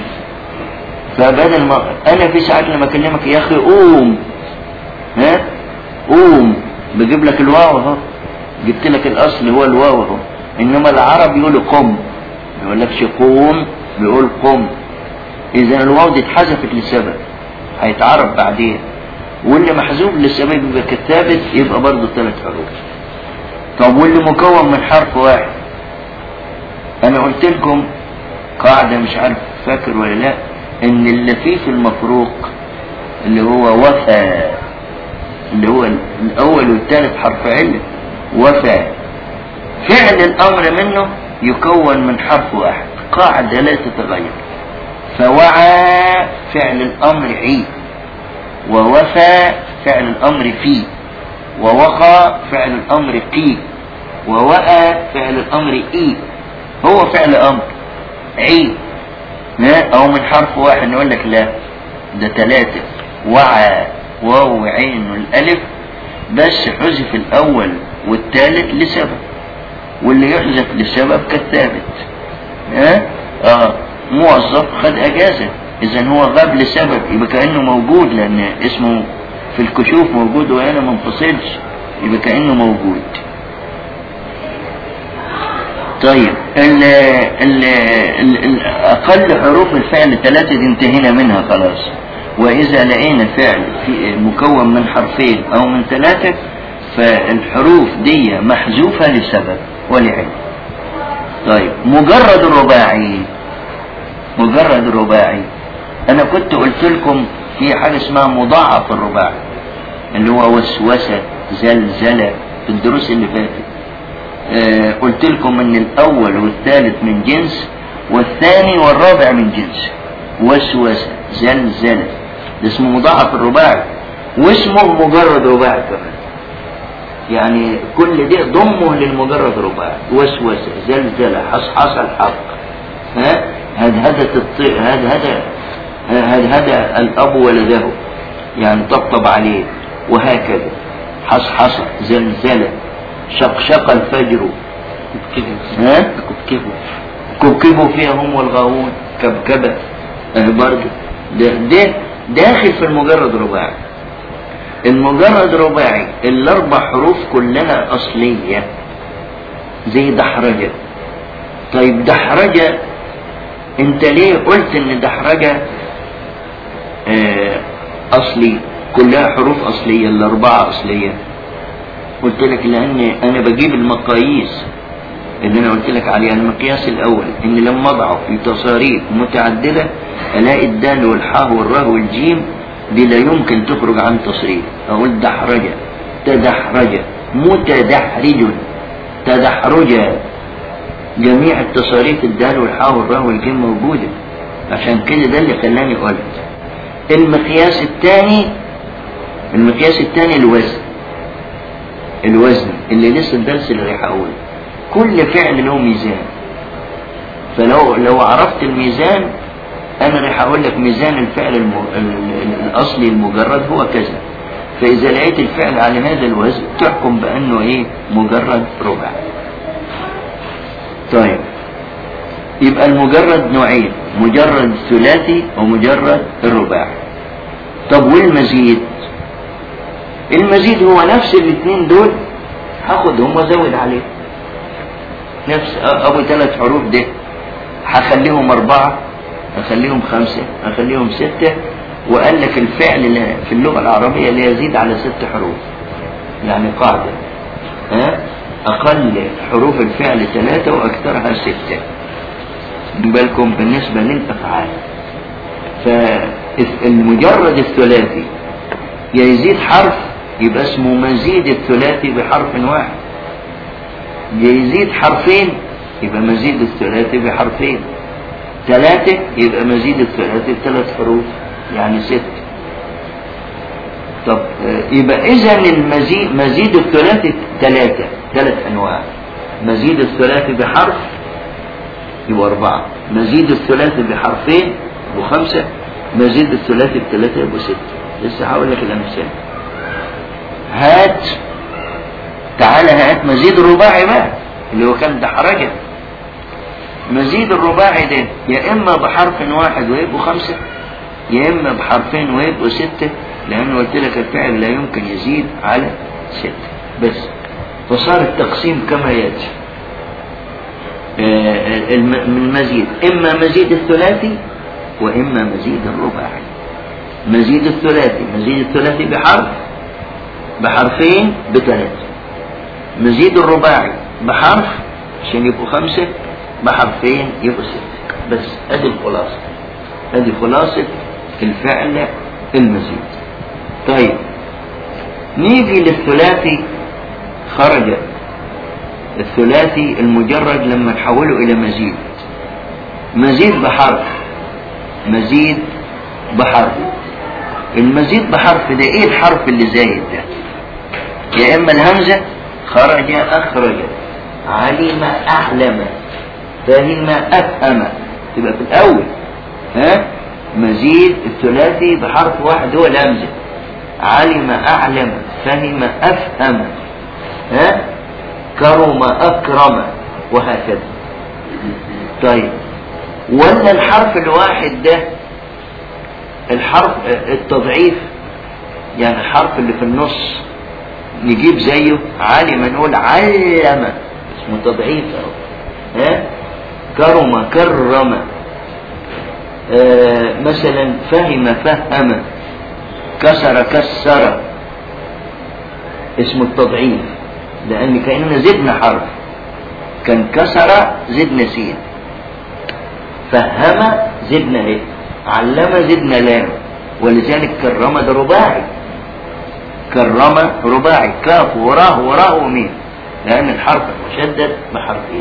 فبدل ما أنا في ساعات لما أكلمك يا أخي قوم ها قوم بجيب لك الواو اهو جبت لك الأصل هو الواو اهو إنما العرب يقولوا قم ما يقولكش قوم بيقول قم إذا الواو دي اتحذفت لسبب هيتعرب بعدين واللي محذوف لسبب يبقى كالثابت يبقى برضه ثلاث حروف طب واللي مكون من حرف واحد انا قلت لكم قاعدة مش عارف فاكر ولا لا ان اللفيف المفروق اللي هو وفى اللي هو الاول والثالث حرف علة وفى فعل الامر منه يكون من حرف واحد قاعدة لا تتغير فوعى فعل الامر عي ووفى فعل الامر في ووقى فعل الامر قي ووأى فعل الامر اي هو فعل امر عي ها او من حرف واحد نقول لك لا ده ثلاثة وعى واو عين والالف بس حذف الاول والثالث لسبب واللي يحذف لسبب كالثابت ها اه موظف خد اجازة اذا هو غاب لسبب يبقى كأنه موجود لان اسمه في الكشوف موجود وهنا ما انفصلش يبقى كأنه موجود طيب ال ال ال ال أقل حروف الفعل ثلاثة دي انتهينا منها خلاص وإذا لقينا فعل في مكون من حرفين أو من ثلاثة فالحروف دي محذوفة لسبب ولعلم طيب مجرد الرباعي مجرد الرباعي أنا كنت قلت لكم في حاجة اسمها مضاعف الرباعي اللي هو وسوسة زلزلة في الدروس اللي فاتت آه قلت لكم ان الاول والثالث من جنس والثاني والرابع من جنس وسوسة زلزلة ده اسمه مضاعف الرباعي واسمه مجرد رباعي كمان يعني كل ده ضمه للمجرد رباعي وسوسة زلزلة حصحص الحق ها هدهدة الطير هدهدة هدهدة الأب ولده يعني طبطب عليه وهكذا حصحص زلزلة شقشق الفجر ها كبكبوا كبكبوا فيها هم والغاوون كبكبة اه برضه ده, ده داخل في المجرد رباعي المجرد رباعي الاربع حروف كلها اصلية زي دحرجة طيب دحرجة انت ليه قلت ان دحرجة اه اصلي كلها حروف اصلية الاربعة اصلية قلت لك لان انا بجيب المقاييس اللي انا قلت لك عليها المقياس الاول ان لما اضعه في تصاريف متعدده الاقي الدال والحاء والراء والجيم دي لا يمكن تخرج عن تصريف اقول دحرج تدحرج متدحرج تدحرج جميع التصاريف الدال والحاء والراء والجيم موجوده عشان كده ده اللي خلاني قلت المقياس الثاني المقياس الثاني الوزن الوزن اللي لسه الدرس اللي رايح اقوله كل فعل له ميزان فلو لو عرفت الميزان انا رايح اقول لك ميزان الفعل الم... ال- ال- الاصلي المجرد هو كذا فاذا لقيت الفعل على هذا الوزن تحكم بانه ايه مجرد ربع طيب يبقى المجرد نوعين مجرد الثلاثي ومجرد الرباعي طب والمزيد المزيد هو نفس الاثنين دول هاخدهم وازود عليهم نفس ابو ثلاث حروف ده هخليهم اربعه اخليهم خمسه اخليهم سته وقال لك الفعل لا في اللغه العربيه لا يزيد على ست حروف يعني قاعده ها اقل حروف الفعل ثلاثه واكثرها سته بالكم بالنسبه للافعال فالمجرد الثلاثي يا يزيد حرف يبقى اسمه مزيد الثلاثي بحرف واحد يا يزيد حرفين يبقى مزيد الثلاثي بحرفين ثلاثة يبقى مزيد الثلاثي بثلاث حروف يعني ست طب آه، يبقى إذا المزيد مزيد الثلاثي ثلاثة ثلاث أنواع مزيد الثلاثي بحرف يبقى أربعة مزيد الثلاثي بحرفين يبقوا خمسة مزيد الثلاثي بثلاثة يبقوا ستة لسه هقول لك الأمثلة هات تعالى هات مزيد الرباعي بقى اللي هو كان دحرجة مزيد الرباعي ده يا إما بحرف واحد ويبقوا خمسة يا إما بحرفين ويبقوا ستة لأن قلت لك الفعل لا يمكن يزيد على ستة بس فصار التقسيم كما يأتي آه، الم- المزيد إما مزيد الثلاثي وإما مزيد الرباعي مزيد الثلاثي مزيد الثلاثي بحرف بحرفين بثلاثة مزيد الرباعي بحرف عشان يبقوا خمسة بحرفين يبقوا ستة بس ادي الخلاصة ادي خلاصة الفعل المزيد طيب نيجي للثلاثي خرج الثلاثي المجرد لما نحوله الى مزيد مزيد بحرف مزيد بحرف المزيد بحرف ده ايه الحرف اللي زايد ده يا اما الهمزة خرج اخرج علم اعلم فهم افهم تبقى في الاول ها مزيد الثلاثي بحرف واحد هو الهمزة علم اعلم فهم افهم ها كرم اكرم وهكذا طيب ولا الحرف الواحد ده الحرف التضعيف يعني الحرف اللي في النص نجيب زيه علم نقول علم اسمه تضعيف اهو ها كرم كرم آه مثلا فهم فهم كسر كسر اسمه التضعيف لان كاننا زدنا حرف كان كسر زدنا سين فهم زدنا ايه علم زدنا لام ولذلك كرم ده رباعي كرم رباعي كاف وراه وراه وميم لأن الحرف المشدد بحرفين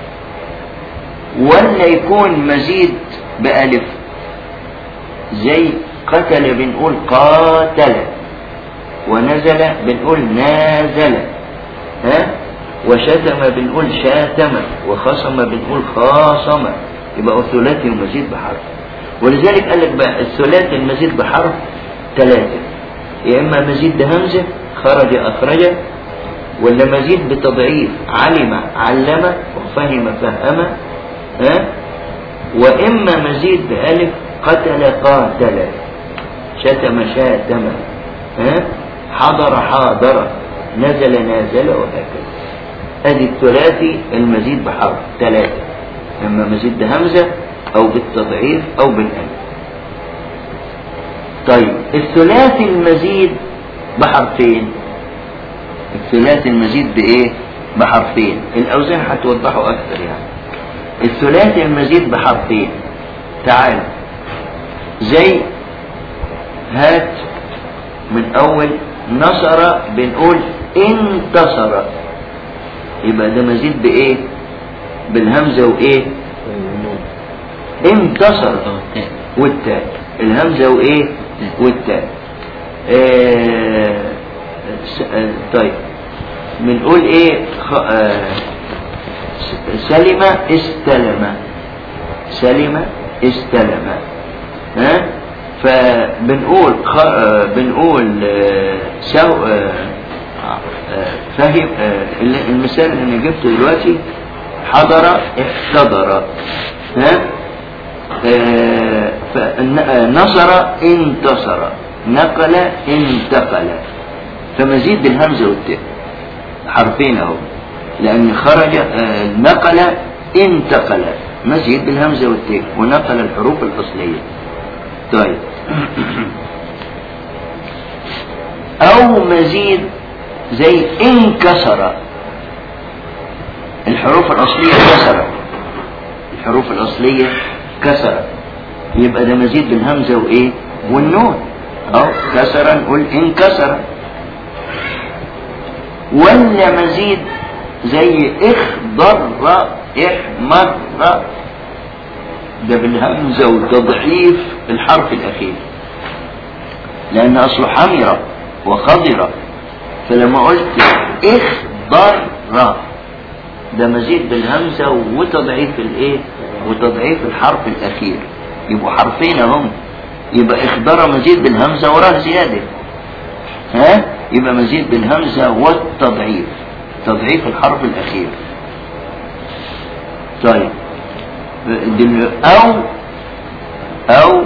ولا يكون مزيد بألف زي قتل بنقول قاتل ونزل بنقول نازل ها وشتم بنقول شاتم وخصم بنقول خاصم يبقى ثلاثي ومزيد بحرف ولذلك قال لك بقى الثلاثي المزيد بحرف ثلاثة يا إما مزيد بهمزة خرج أخرج ولا مزيد بتضعيف علم علم وفهم فهم ها وإما مزيد بألف قتل قاتل شتم شاتم ها حضر حاضر نزل نازل وهكذا ادي الثلاثي المزيد بحرف ثلاثة اما مزيد بهمزة او بالتضعيف او بالالف طيب الثلاثي المزيد بحرفين الثلاثي المزيد بايه بحرفين الاوزان هتوضحوا اكتر يعني الثلاثي المزيد بحرفين تعال زي هات من اول نصر بنقول انتصر يبقى ده مزيد بايه بالهمزه وايه انتصر والتاء الهمزه وايه والتاء آه س- آه طيب بنقول ايه خ... آه س- سلم استلم سلم استلم ها فبنقول خ... آه بنقول آه سو... آه آه فهم آه المثال اللي انا جبته دلوقتي حضر احتضر ها آه، فن- آه، نصر انتصر نقل انتقل فمزيد بالهمزة والتاء حرفين اهو لأن خرج آه، نقل انتقل مزيد بالهمزة والتاء ونقل الحروف الأصلية طيب أو مزيد زي انكسر الحروف الأصلية كسرت الحروف الأصلية كسرت يبقى ده مزيد بالهمزة وإيه والنون أو كسر نقول انكسر ولا مزيد زي اخضر احمر ده بالهمزة وتضعيف الحرف الأخير لأن أصله حمرة وخضرة فلما قلت اخضر ده مزيد بالهمزة وتضعيف الايه وتضعيف الحرف الأخير يبقوا حرفين هم يبقى اخضر مزيد بالهمزة وراه زيادة ها يبقى مزيد بالهمزة والتضعيف تضعيف الحرف الأخير طيب دل- أو أو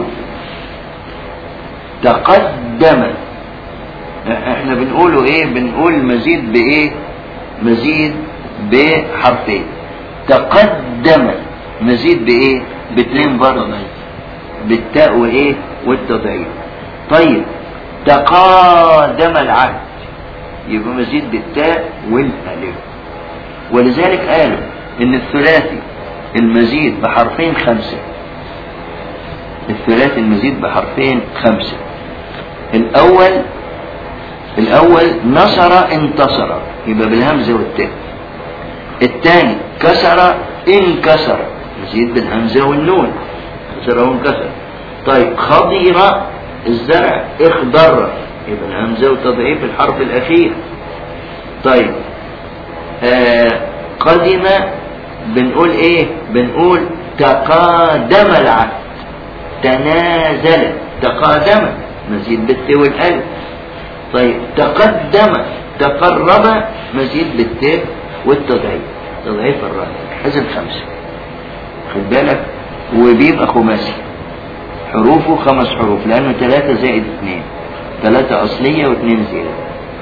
تقدم احنا بنقوله ايه بنقول مزيد بايه مزيد بحرفين تقدم مزيد بايه باتنين برضه بالتاء وايه والتضعيف طيب تقادم العهد يبقى مزيد بالتاء والالف ولذلك قالوا ان الثلاثي المزيد بحرفين خمسه الثلاثي المزيد بحرفين خمسه الاول الاول نصر انتصر يبقى بالهمزه والتاء الثاني كسر انكسر مزيد بالهمزه والنون كسر وانكسر طيب خضر الزرع اخضر يبقى الهمزه وتضعيف الحرف الاخير طيب آه قدم بنقول ايه بنقول تقادم العهد تنازل تقادم مزيد بالت والالف طيب تقدم تقرب مزيد بالتاء والتضعيف تضعيف الراء حزب خمسة خد بالك وبيبقى خماسي حروفه خمس حروف لأنه ثلاثة زائد اثنين ثلاثة أصلية واثنين زيادة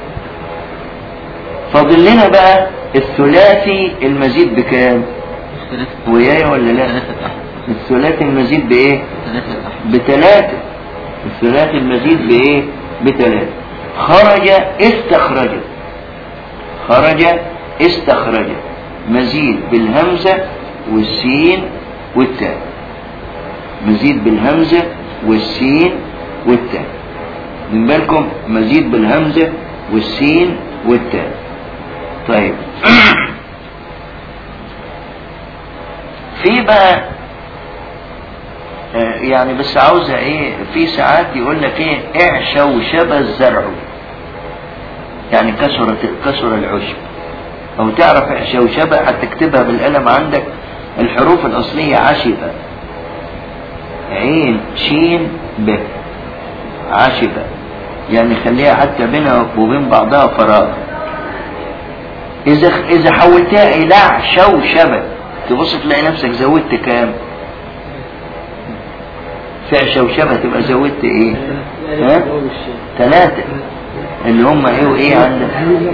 فاضل لنا بقى الثلاثي المزيد بكام؟ ويايا ولا لا؟ الثلاثي المزيد بإيه؟ بثلاثة الثلاثي المزيد بإيه؟ بثلاثة خرج استخرج خرج استخرج مزيد بالهمزة والسين والتاء مزيد بالهمزة والسين والتاء من بالكم مزيد بالهمزة والسين والتاء طيب في بقى آه، يعني بس عاوزة ايه في ساعات يقول لك ايه اعشوا شبى الزرع يعني كسرت كسر العشب او تعرف اعشوا شبى هتكتبها بالقلم عندك الحروف الاصلية عشبة عين شين ب عشبة يعني خليها حتى بينها وبين بعضها فراغ اذا اذا حولتها الى عشوشبة تبص تلاقي نفسك زودت كام في عشوشبة تبقى زودت ايه ها ثلاثة اللي هم ايه وايه عندك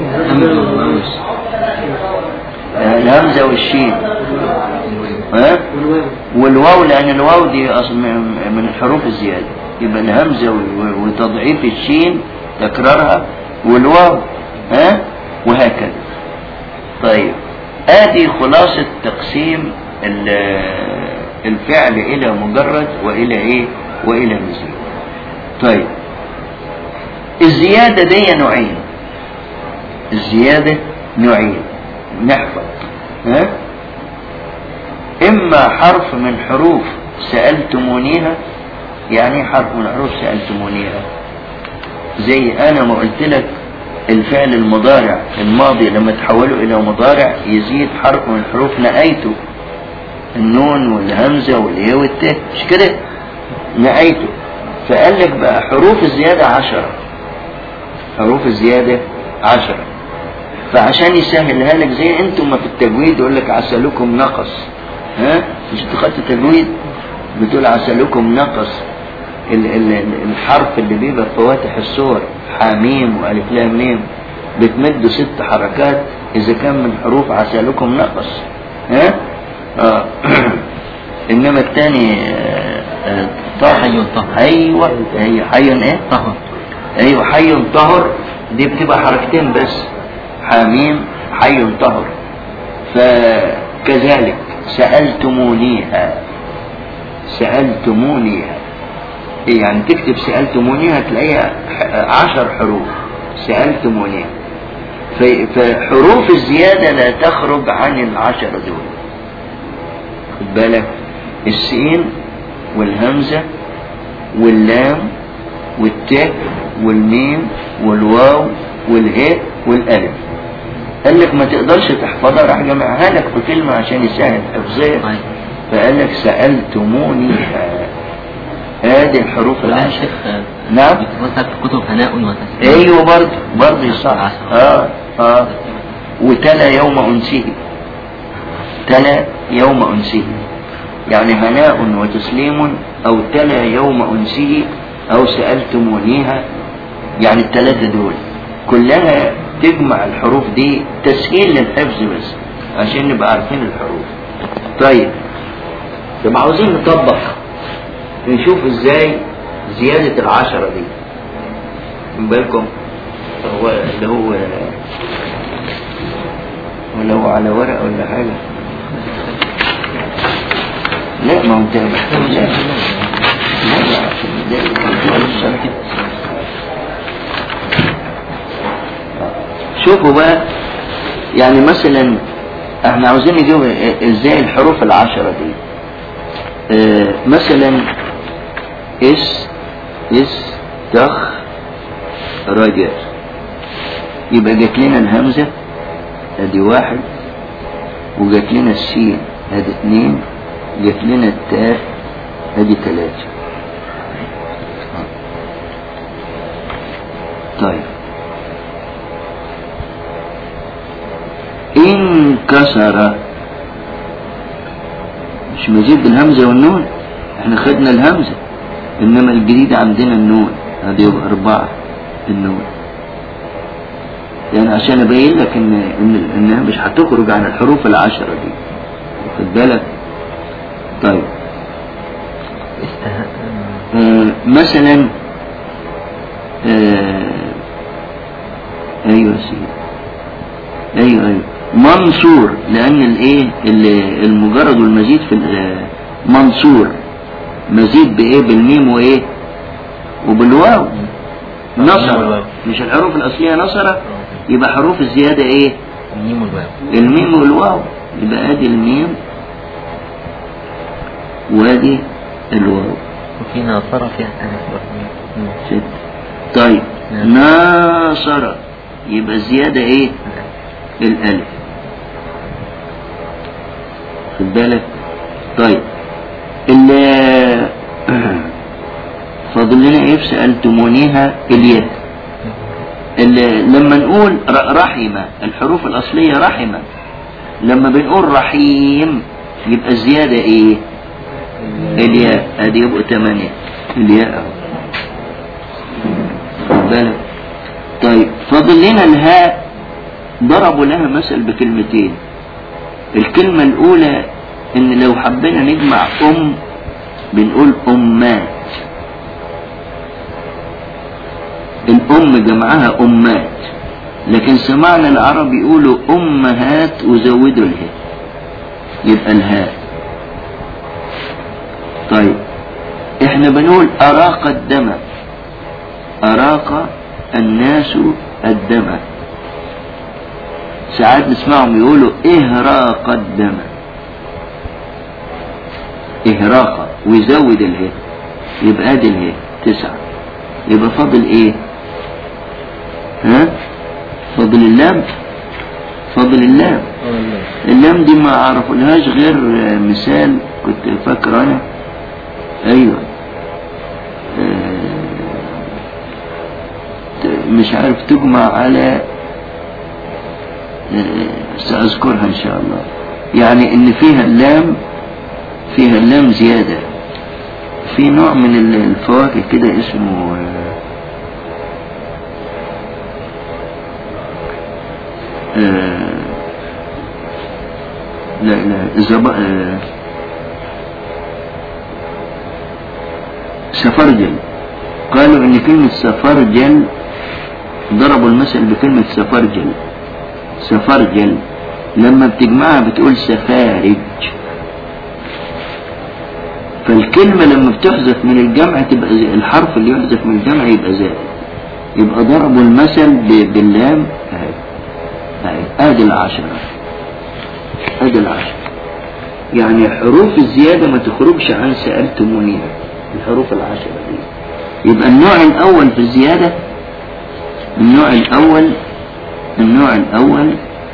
آه، الهمزة والشين ها والواو لان الواو دي اصلا من- من الحروف الزيادة يبقى الهمزة و- وتضعيف الشين تكرارها والواو ها وهكذا طيب ادي خلاصة تقسيم ال- الفعل الى مجرد والى ايه والى مزيد طيب الزيادة دي نوعين الزيادة نوعين نحفظ ها اما حرف من حروف سألتمونيها يعني إيه حرف من حروف سألتمونيها زي انا ما قلت لك الفعل المضارع الماضي لما تحوله الى مضارع يزيد حرف من حروف نأيته النون والهمزة والياء والتاء مش كده نأيته فقال لك بقى حروف الزيادة عشرة حروف الزيادة عشرة فعشان يسهلها لك زي انتم ما في التجويد يقول لك عسلكم نقص ها مش انت خدت تجويد بتقول عسلكم نقص ال ال ال- الحرف اللي بيبقى في فواتح السور حاميم والف لام ميم بتمد ست حركات اذا كان من حروف عسلكم نقص ها آه. انما الثاني آه، آه، طه حي طهر. ايوه هي حي ايه طهر ايوه حي طهر دي بتبقى حركتين بس حاميم حي طهر فكذلك سألتمونيها سألتمونيها إيه يعني تكتب سألتمونيها تلاقيها ح- عشر حروف سألتمونيها ف- فحروف الزيادة لا تخرج عن العشرة دول خد بالك السين والهمزة واللام والتاء والميم والواو والهاء والالف قال لك ما تقدرش تحفظها راح جمعها لك في كلمة عشان يسهل حفظها طيب. فقال لك سألتمونيها هذه الحروف لا العشر شيخ نعم بتوزع في كتب هناء وتسليم ايوه برضه برضه صح اه اه وتلا يوم انسه تلا يوم انسه يعني هناء وتسليم او تلا يوم انسه او سالتمونيها يعني الثلاثه دول كلها تجمع الحروف دي تسهيل للحفظ بس عشان نبقى عارفين الحروف طيب طب عاوزين نطبق نشوف ازاي زيادة العشرة دي من بالكم هو اللي هو ولا هو على ورقة ولا حاجة لا ما هو انت محتاج لا لا لا عشان ده كان في الشرح. شوفوا بقى يعني مثلا احنا عاوزين نجيب ازاي الحروف العشرة دي اه مثلا اس اس تخ رجل يبقى جات لنا الهمزة ادي واحد وجات لنا السين ادي اتنين جات لنا التاء ادي تلاتة طيب انكسر مش مزيد بالهمزة والنون احنا خدنا الهمزة انما الجديد عندنا النون هذه يبقى اربعة النون يعني عشان ابين لك ان ان انها مش هتخرج عن الحروف العشرة دي واخد بالك طيب استه... آه مثلا آه ايوه يا سيدي ايوه ايوه منصور لان الايه ال- المجرد والمزيد في ال- منصور مزيد بايه بالميم وايه وبالواو نصر والواو. مش الحروف الاصليه نصر يبقى حروف الزياده ايه الميم والواو الميم والواو يبقى ادي الميم وادي الواو وفي ناصرة فيها ألف برضه. ست طيب نعم. ناصر يبقى الزيادة ايه الالف خد بالك طيب اللي فاضل لنا ايه سألتمونيها الياء اللي لما نقول ر- رحمة الحروف الأصلية رحمة لما بنقول رحيم يبقى الزيادة ايه الياء ادي يبقوا ثمانية الياء أهو. خد بالك طيب فاضل لنا الهاء ضربوا لها مثل بكلمتين الكلمة الأولى إن لو حبينا نجمع أم بنقول أمات الأم جمعها أمات لكن سمعنا العرب يقولوا أمهات وزودوا الهاء يبقى الهاء طيب احنا بنقول أراق الدم أراق الناس الدم ساعات نسمعهم يقولوا إهراق الدم إهراق ويزود الهاء يبقى ادي الهاء تسعة يبقى فاضل ايه ها فاضل اللام فاضل اللام اللام دي ما اعرفلهاش غير مثال كنت فاكره انا ايوه آه، مش عارف تجمع على آه، سأذكرها إن شاء الله يعني إن فيها اللام فيها اللام زيادة في نوع من ال- الفواكه كده اسمه آه، آه، لا لا زب... آه، سفرجل قالوا ان كلمة سفرجل ضربوا المثل بكلمة سفرجل سفرجل لما بتجمعها بتقول سفارج فالكلمة لما بتحذف من الجمع تبقى زي الحرف اللي يحذف من الجمع يبقى زائد يبقى ضربوا المثل ب- باللام اهي اهي ادي العشرة ادي العشرة يعني حروف الزيادة ما تخرجش عن سألتمونيها الحروف العشرة دي يبقى النوع الأول في الزيادة النوع الأول النوع الأول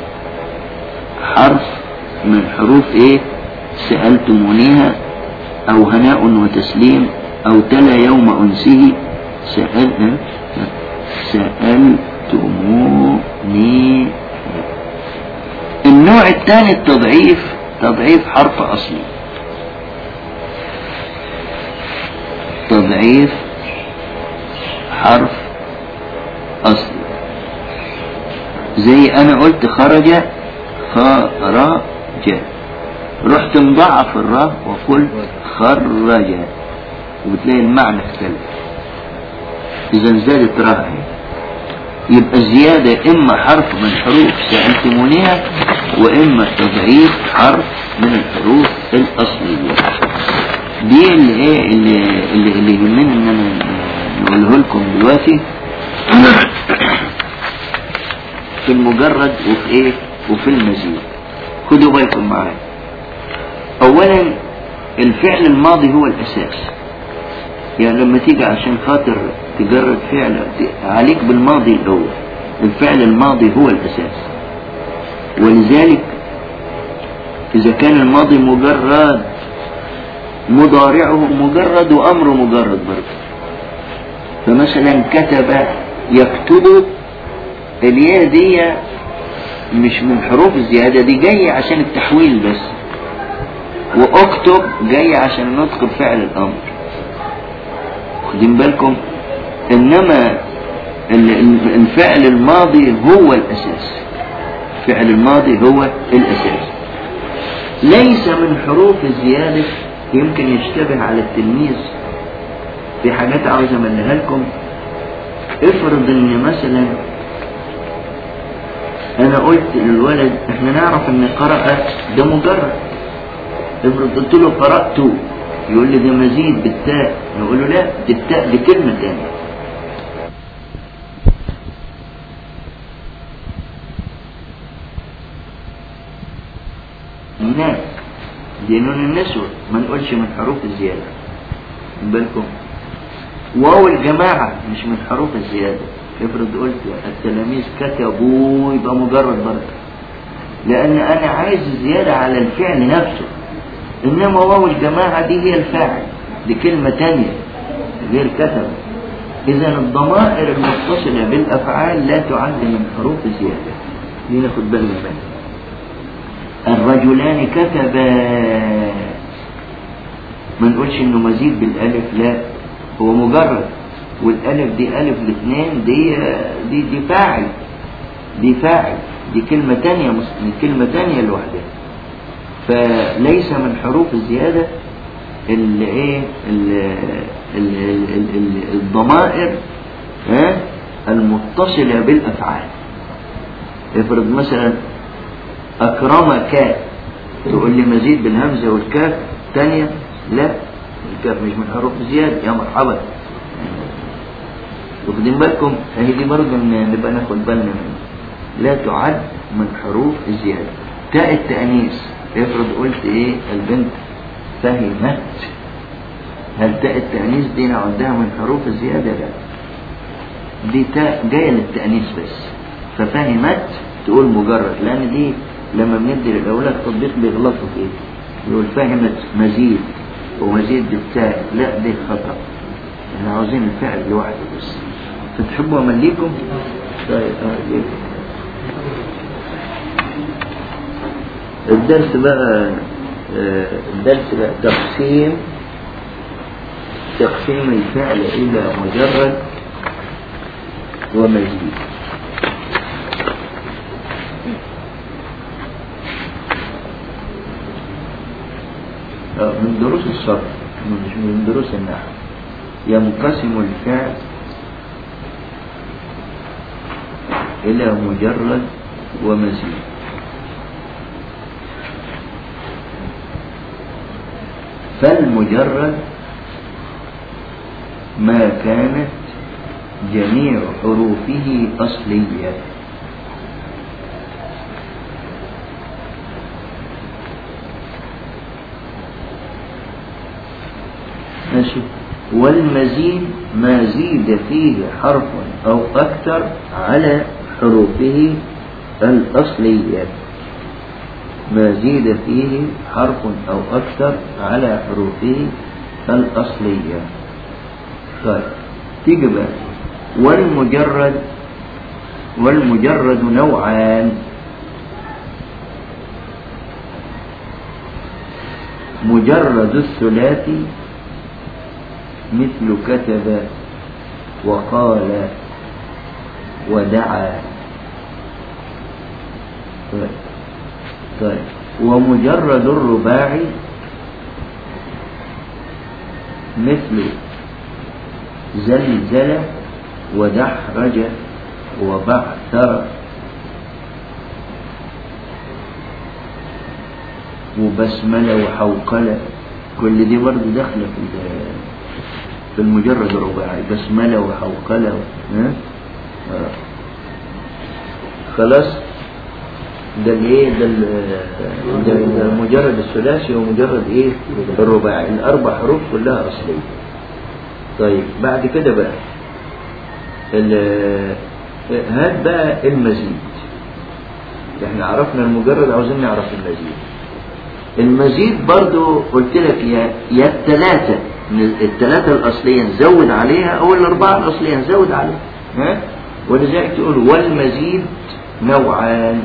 حرف من حروف إيه سألتمونيها أو هناء وتسليم أو تلا يوم أنسه سأل سألتموني النوع الثاني التضعيف تضعيف حرف أصلي تضعيف حرف أصلي زي أنا قلت خرج خرج رحت مضاعف الراء وقلت خرج وبتلاقي المعنى اختلف إذا زادت راء اهي. يبقى الزيادة إما حرف من حروف سألتمونيها وإما تضعيف حرف من الحروف الأصلية دي اللي إيه اللي اللي, اللي يهمني إن أنا نقوله لكم دلوقتي في المجرد وفي إيه وفي المزيد خدوا بالكم معايا أولا الفعل الماضي هو الأساس يعني لما تيجي عشان خاطر تجرد فعل عليك بالماضي الأول الفعل الماضي هو الأساس ولذلك إذا كان الماضي مجرد مضارعه مجرد وأمره مجرد برضه فمثلا كتب يكتب الياء دي مش من حروف الزيادة دي جاية عشان التحويل بس واكتب جاية عشان النطق بفعل الأمر واخدين بالكم إنما ال- ال- الفعل الماضي هو الأساس فعل الماضي هو الأساس ليس من حروف الزيادة يمكن يشتبه على التلميذ في حاجات عاوز أملها لكم افرض ان مثلا انا قلت للولد احنا نعرف ان قرأ ده مجرد افرض قلت له قرأت يقول لي ده مزيد بالتاء نقول له لا دي التاء دي كلمة تانية الناس دي نون النسوة ما نقولش من حروف الزيادة خد بالكم واو الجماعة مش من حروف الزيادة افرض قلت التلاميذ كتبوا يبقى مجرد بركة لأن أنا عايز الزيادة على الفعل نفسه إنما واو الجماعة دي هي الفاعل دي كلمة تانية غير كتب إذا الضمائر المتصلة بالأفعال لا تعد من حروف الزيادة دي ناخد بالنا منها الرجلان كتبا ما نقولش انه مزيد بالالف لا هو مجرد والالف دي الف الاثنين دي دي دي فاعل دي فاعل دي كلمة تانية مس- دي كلمة تانية لوحدها فليس من حروف الزيادة ال ايه ال- ال- ال- ال- الضمائر ها المتصلة بالافعال افرض مثلا أكرمك تقول لي مزيد بالهمزة والكاف تانية لا الكاف مش من حروف زيادة يا مرحبا واخدين بالكم اهي دي برضه ن- نبقى ناخد بالنا منها لا تعد من حروف الزيادة تاء التأنيث افرض قلت ايه البنت فهمت هل تاء التأنيث دي نعدها من حروف الزيادة لا دي تاء جاية للتأنيث بس ففهمت تقول مجرد لأن دي لما بندي للأولاد تطبيق بيغلطوا فيه يقول فهمت مزيد ومزيد بالتاء لا دي خطأ احنا عاوزين الفعل لوحده بس فتحبوا أمليكم طيب آه، ليه؟ الدرس بقى آه، الدرس بقى تقسيم تقسيم الفعل إلى مجرد ومزيد آه، من دروس الصرف مش من دروس النحو ينقسم الفعل إلى مجرد ومزيد فالمجرد ما كانت جميع حروفه أصلية ماشي والمزيد ما زيد فيه حرف أو أكثر على حروفه الأصلية ما زيد فيه حرف أو أكثر على حروفه الأصلية طيب تيجي بقى والمجرد والمجرد نوعان مجرد الثلاثي مثل كتب وقال ودعا طيب طيب ومجرد الرباعي مثل زلزل ودحرج وبعثر وبسملة وحوقلة كل دي برضه داخلة في ال- في المجرد الرباعي بسملة وحوقلة ها؟ آه. خلاص ده الايه ده ال- ده ده مجرد الثلاثي ومجرد ايه الرباعي الاربع حروف كلها اصليه طيب بعد كده بقى ال- هات بقى المزيد احنا عرفنا المجرد عاوزين نعرف المزيد المزيد برضو قلت لك يا يا الثلاثة الثلاثة الأصلية نزود عليها أو الأربعة الأصلية نزود عليها ها ولذلك تقول والمزيد نوعان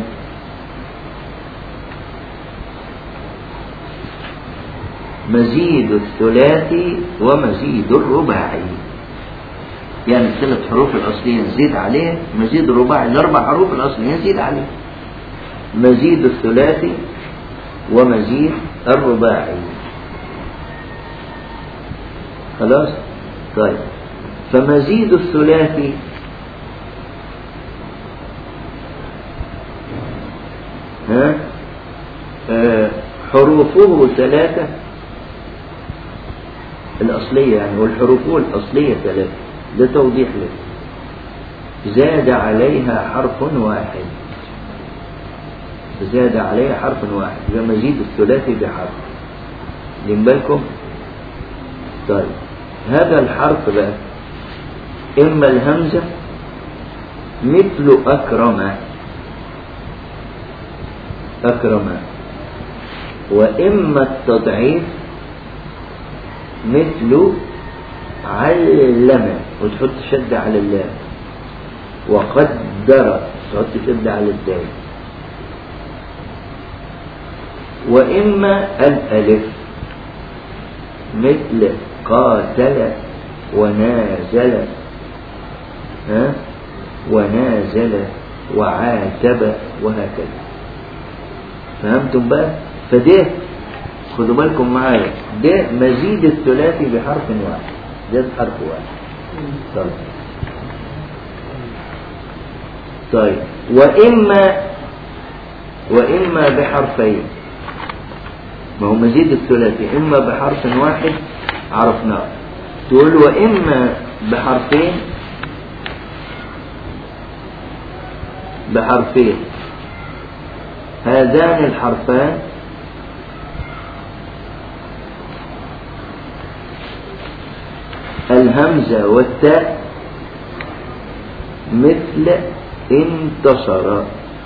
مزيد الثلاثي ومزيد الرباعي يعني الثلاث حروف الأصلية نزيد عليه مزيد الرباعي الأربع حروف الأصلية نزيد عليه مزيد الثلاثي ومزيد الرباعي خلاص طيب فمزيد الثلاثي ها آه حروفه ثلاثة الأصلية يعني والحروف الأصلية ثلاثة ده توضيح لك زاد عليها حرف واحد زاد عليها حرف واحد يبقى مزيد الثلاثي بحرف لين بالكم طيب هذا الحرف بقى إما الهمزة مثل أكرم أكرم وإما التضعيف مثل علم وتحط شد على اللام وقدر تحط شد على الدال وإما الألف مثل قاتل ونازل ها ونازل وعاتب وهكذا فهمتم بقى فده خدوا بالكم معايا ده مزيد الثلاثي بحرف واحد ده بحرف واحد طيب طيب وإما وإما بحرفين ما هو مزيد الثلاثي إما بحرف واحد عرفناه تقول وإما بحرفين بحرفين هذان الحرفان الهمزة والتاء مثل انتصر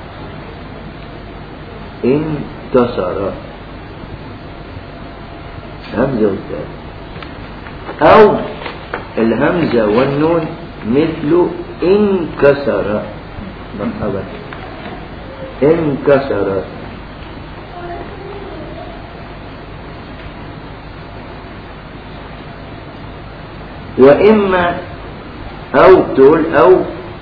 انتصر همزة والتاء أو الهمزة والنون مثل انكسر مرحبا انكسر وإما أو تقول أو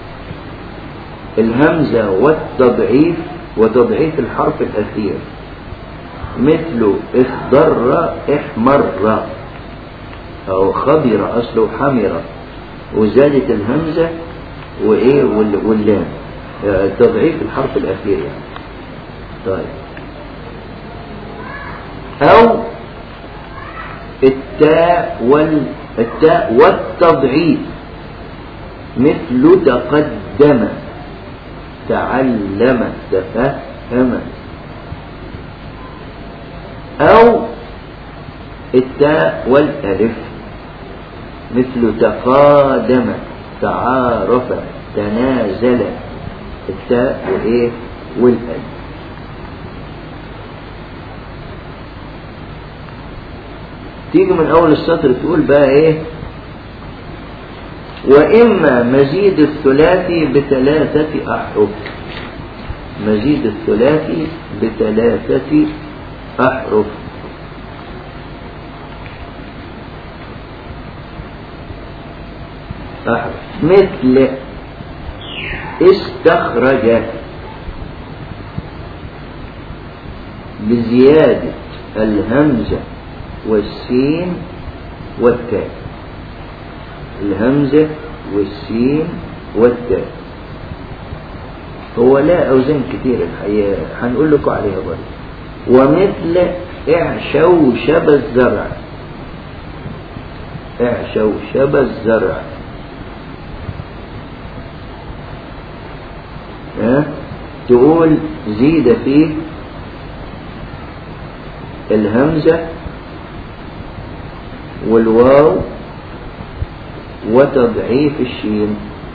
الهمزة والتضعيف وتضعيف الحرف الأخير مثل اخضر احمر أو خضر أصله حمر وزادت الهمزة وإيه وال- واللام آه، تضعيف الحرف الأخير يعني طيب أو التاء وال التاء والتضعيف مثل تقدم تعلم تفهم أو التاء والألف مثل تقادم تعارف تنازل التاء وإيه والألف تيجي من أول السطر تقول بقى إيه وإما مزيد الثلاثي بثلاثة أحرف مزيد الثلاثي بثلاثة أحرف أحرف مثل استخرج بزيادة الهمزة والسين والتاء الهمزة والسين والتاء هو لا أوزان كتير الحقيقة هنقول لكم عليها برضه ومثل اعشوشب الزرع اعشوشب الزرع ها تقول زيد فيه الهمزة والواو وتضعيف الشين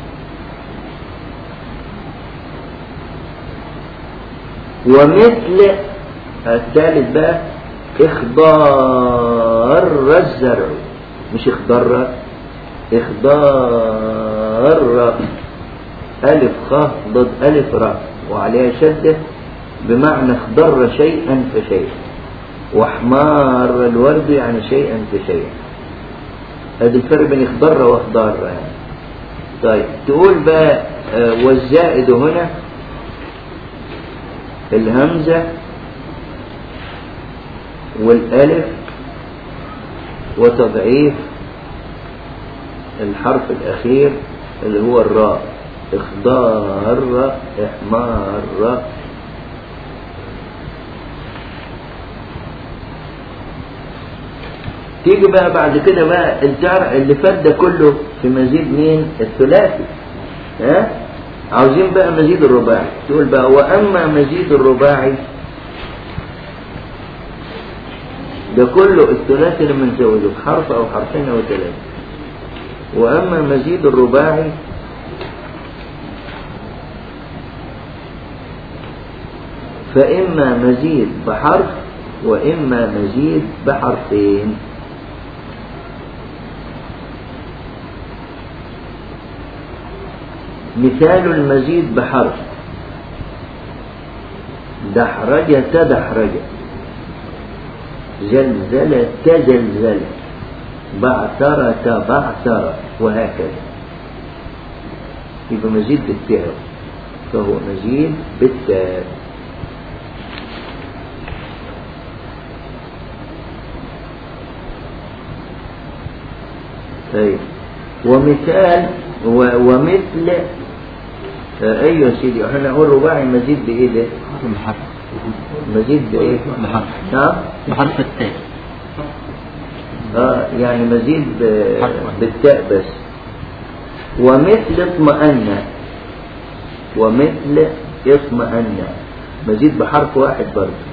ومثل الثالث بقى اخضار الزرع مش اخضر اخضار ألف خ ضد ألف راء وعليها شدة بمعنى اخضر شيئا فشيئا واحمار الورد يعني شيئا فشيئا هذا الفرق بين اخضر واخضار يعني طيب تقول بقى آه، والزائد هنا الهمزة والألف وتضعيف الحرف الأخير اللي هو الراء اخضار احمار تيجي بقى بعد كده بقى الجرع اللي فات ده كله في مزيد مين الثلاثي ها عاوزين بقى مزيد الرباعي تقول بقى واما مزيد الرباعي ده كله الثلاثي لما نزوده حرف او حرفين او ثلاثه واما مزيد الرباعي فإما مزيد بحرف وإما مزيد بحرفين مثال المزيد بحرف دحرج تدحرج زلزل تزلزل بعثر تبعثر وهكذا يبقى مزيد بالتاء فهو مزيد بالتاء طيب ومثال و- ومثل آه ايوه يا سيدي احنا نقول رباعي مزيد بايه ده؟ بحرف مزيد بايه؟ بحرف نعم؟ بحرف التاء اه يعني مزيد ب- حرف واحد. بالتاء بس ومثل اطمأن ومثل اطمأن مزيد بحرف واحد برضه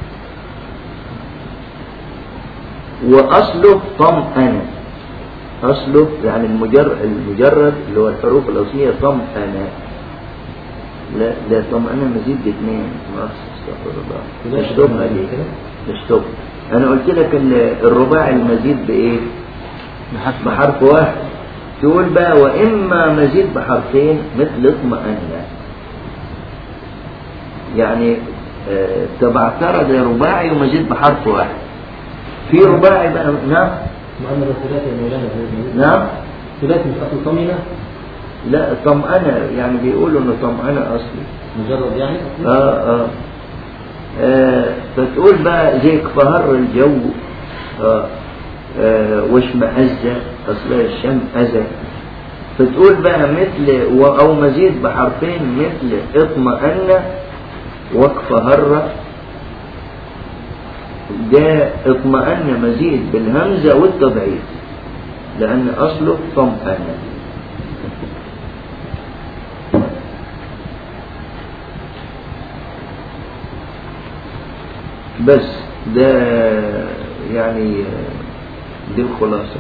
وأصله طمأن أصله يعني المجرد المجرد اللي هو الحروف الأصلية طمأن لا ده طمأن مزيد باثنين ما استغفر الله مش تبقى دي مش تبقى أنا قلت لك إن الرباعي المزيد بإيه؟ بحرف بحرف واحد تقول بقى وإما مزيد بحرفين مثل اطمأن يعني آه، طب اعترض رباعي ومزيد بحرف واحد في رباعي بقى نعم معنى الثلاثي يا مولانا نعم ثلاثي مش اصل طمينة لا طمأنة يعني بيقولوا انه طمأنة اصلي مجرد يعني آه آه. آه فتقول بقى زي فهر الجو آه آه واشمئز اصلها الشم أذى فتقول بقى مثل و- او مزيد بحرفين مثل اطمأن وقف هر ده اطمأن مزيد بالهمزة والتضعيف لأن أصله طمأن بس ده يعني دي الخلاصة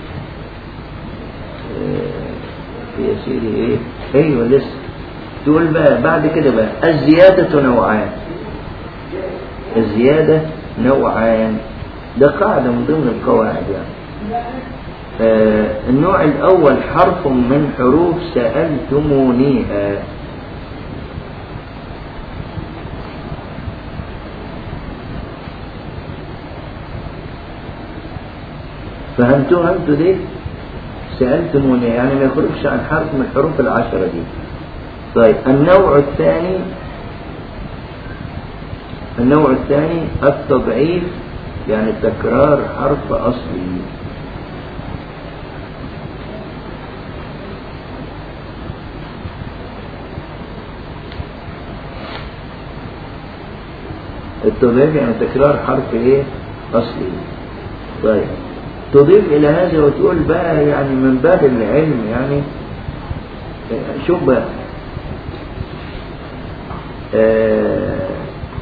آه، يا سيدي ايه ايوه لسه تقول بقى بعد كده بقى الزيادة نوعان الزيادة نوعان ده قاعدة من ضمن القواعد يعني آه النوع الأول حرف من حروف سألتمونيها فهمتوها انتوا دي سألتموني يعني ما يخرجش عن حرف من الحروف العشرة دي طيب النوع الثاني النوع الثاني التضعيف يعني تكرار حرف أصلي التضعيف يعني تكرار حرف ايه أصلي طيب تضيف إلى هذا وتقول بقى يعني من باب العلم يعني شوف بقى آه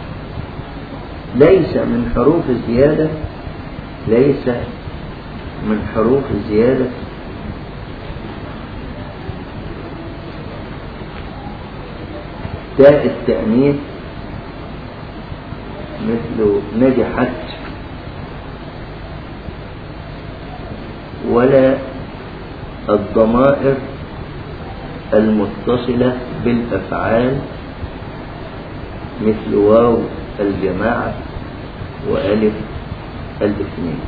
ليس من حروف الزيادة ليس من حروف الزيادة تاء التأنيث مثل نجحت ولا الضمائر المتصلة بالأفعال مثل واو الجماعة وألف الاثنين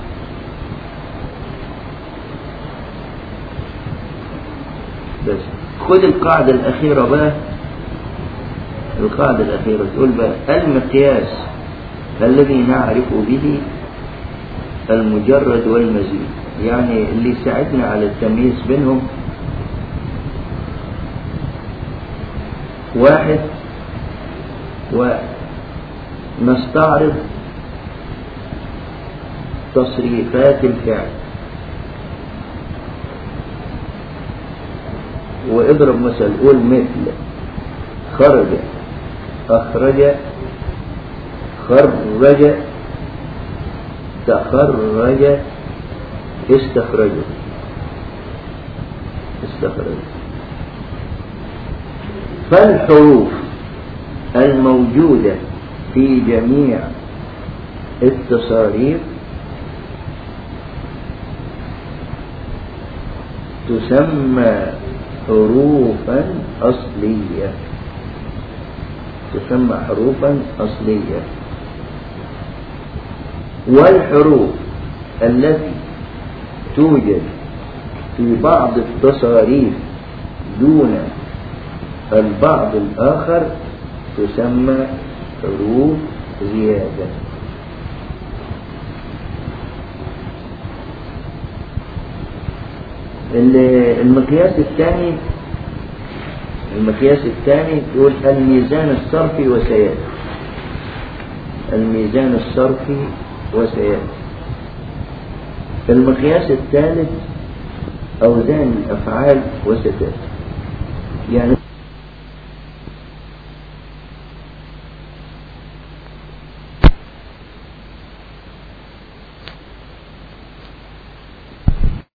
بس خد القاعدة الأخيرة بقى القاعدة الأخيرة تقول بقى المقياس الذي نعرف به المجرد والمزيد يعني اللي يساعدنا على التمييز بينهم واحد ونستعرض تصريفات الفعل واضرب مثل قول مثل خرج أخرج خرج تخرج استخرجه استخرج فالحروف الموجودة في جميع التصاريف تسمى حروفا أصلية تسمى حروفا أصلية والحروف التي توجد في بعض التصاريف دون البعض الآخر تسمى حروف زيادة المقياس الثاني المقياس الثاني يقول الميزان الصرفي وسيادة الميزان الصرفي وسيادة المقياس الثالث أوزان الأفعال وستات يعني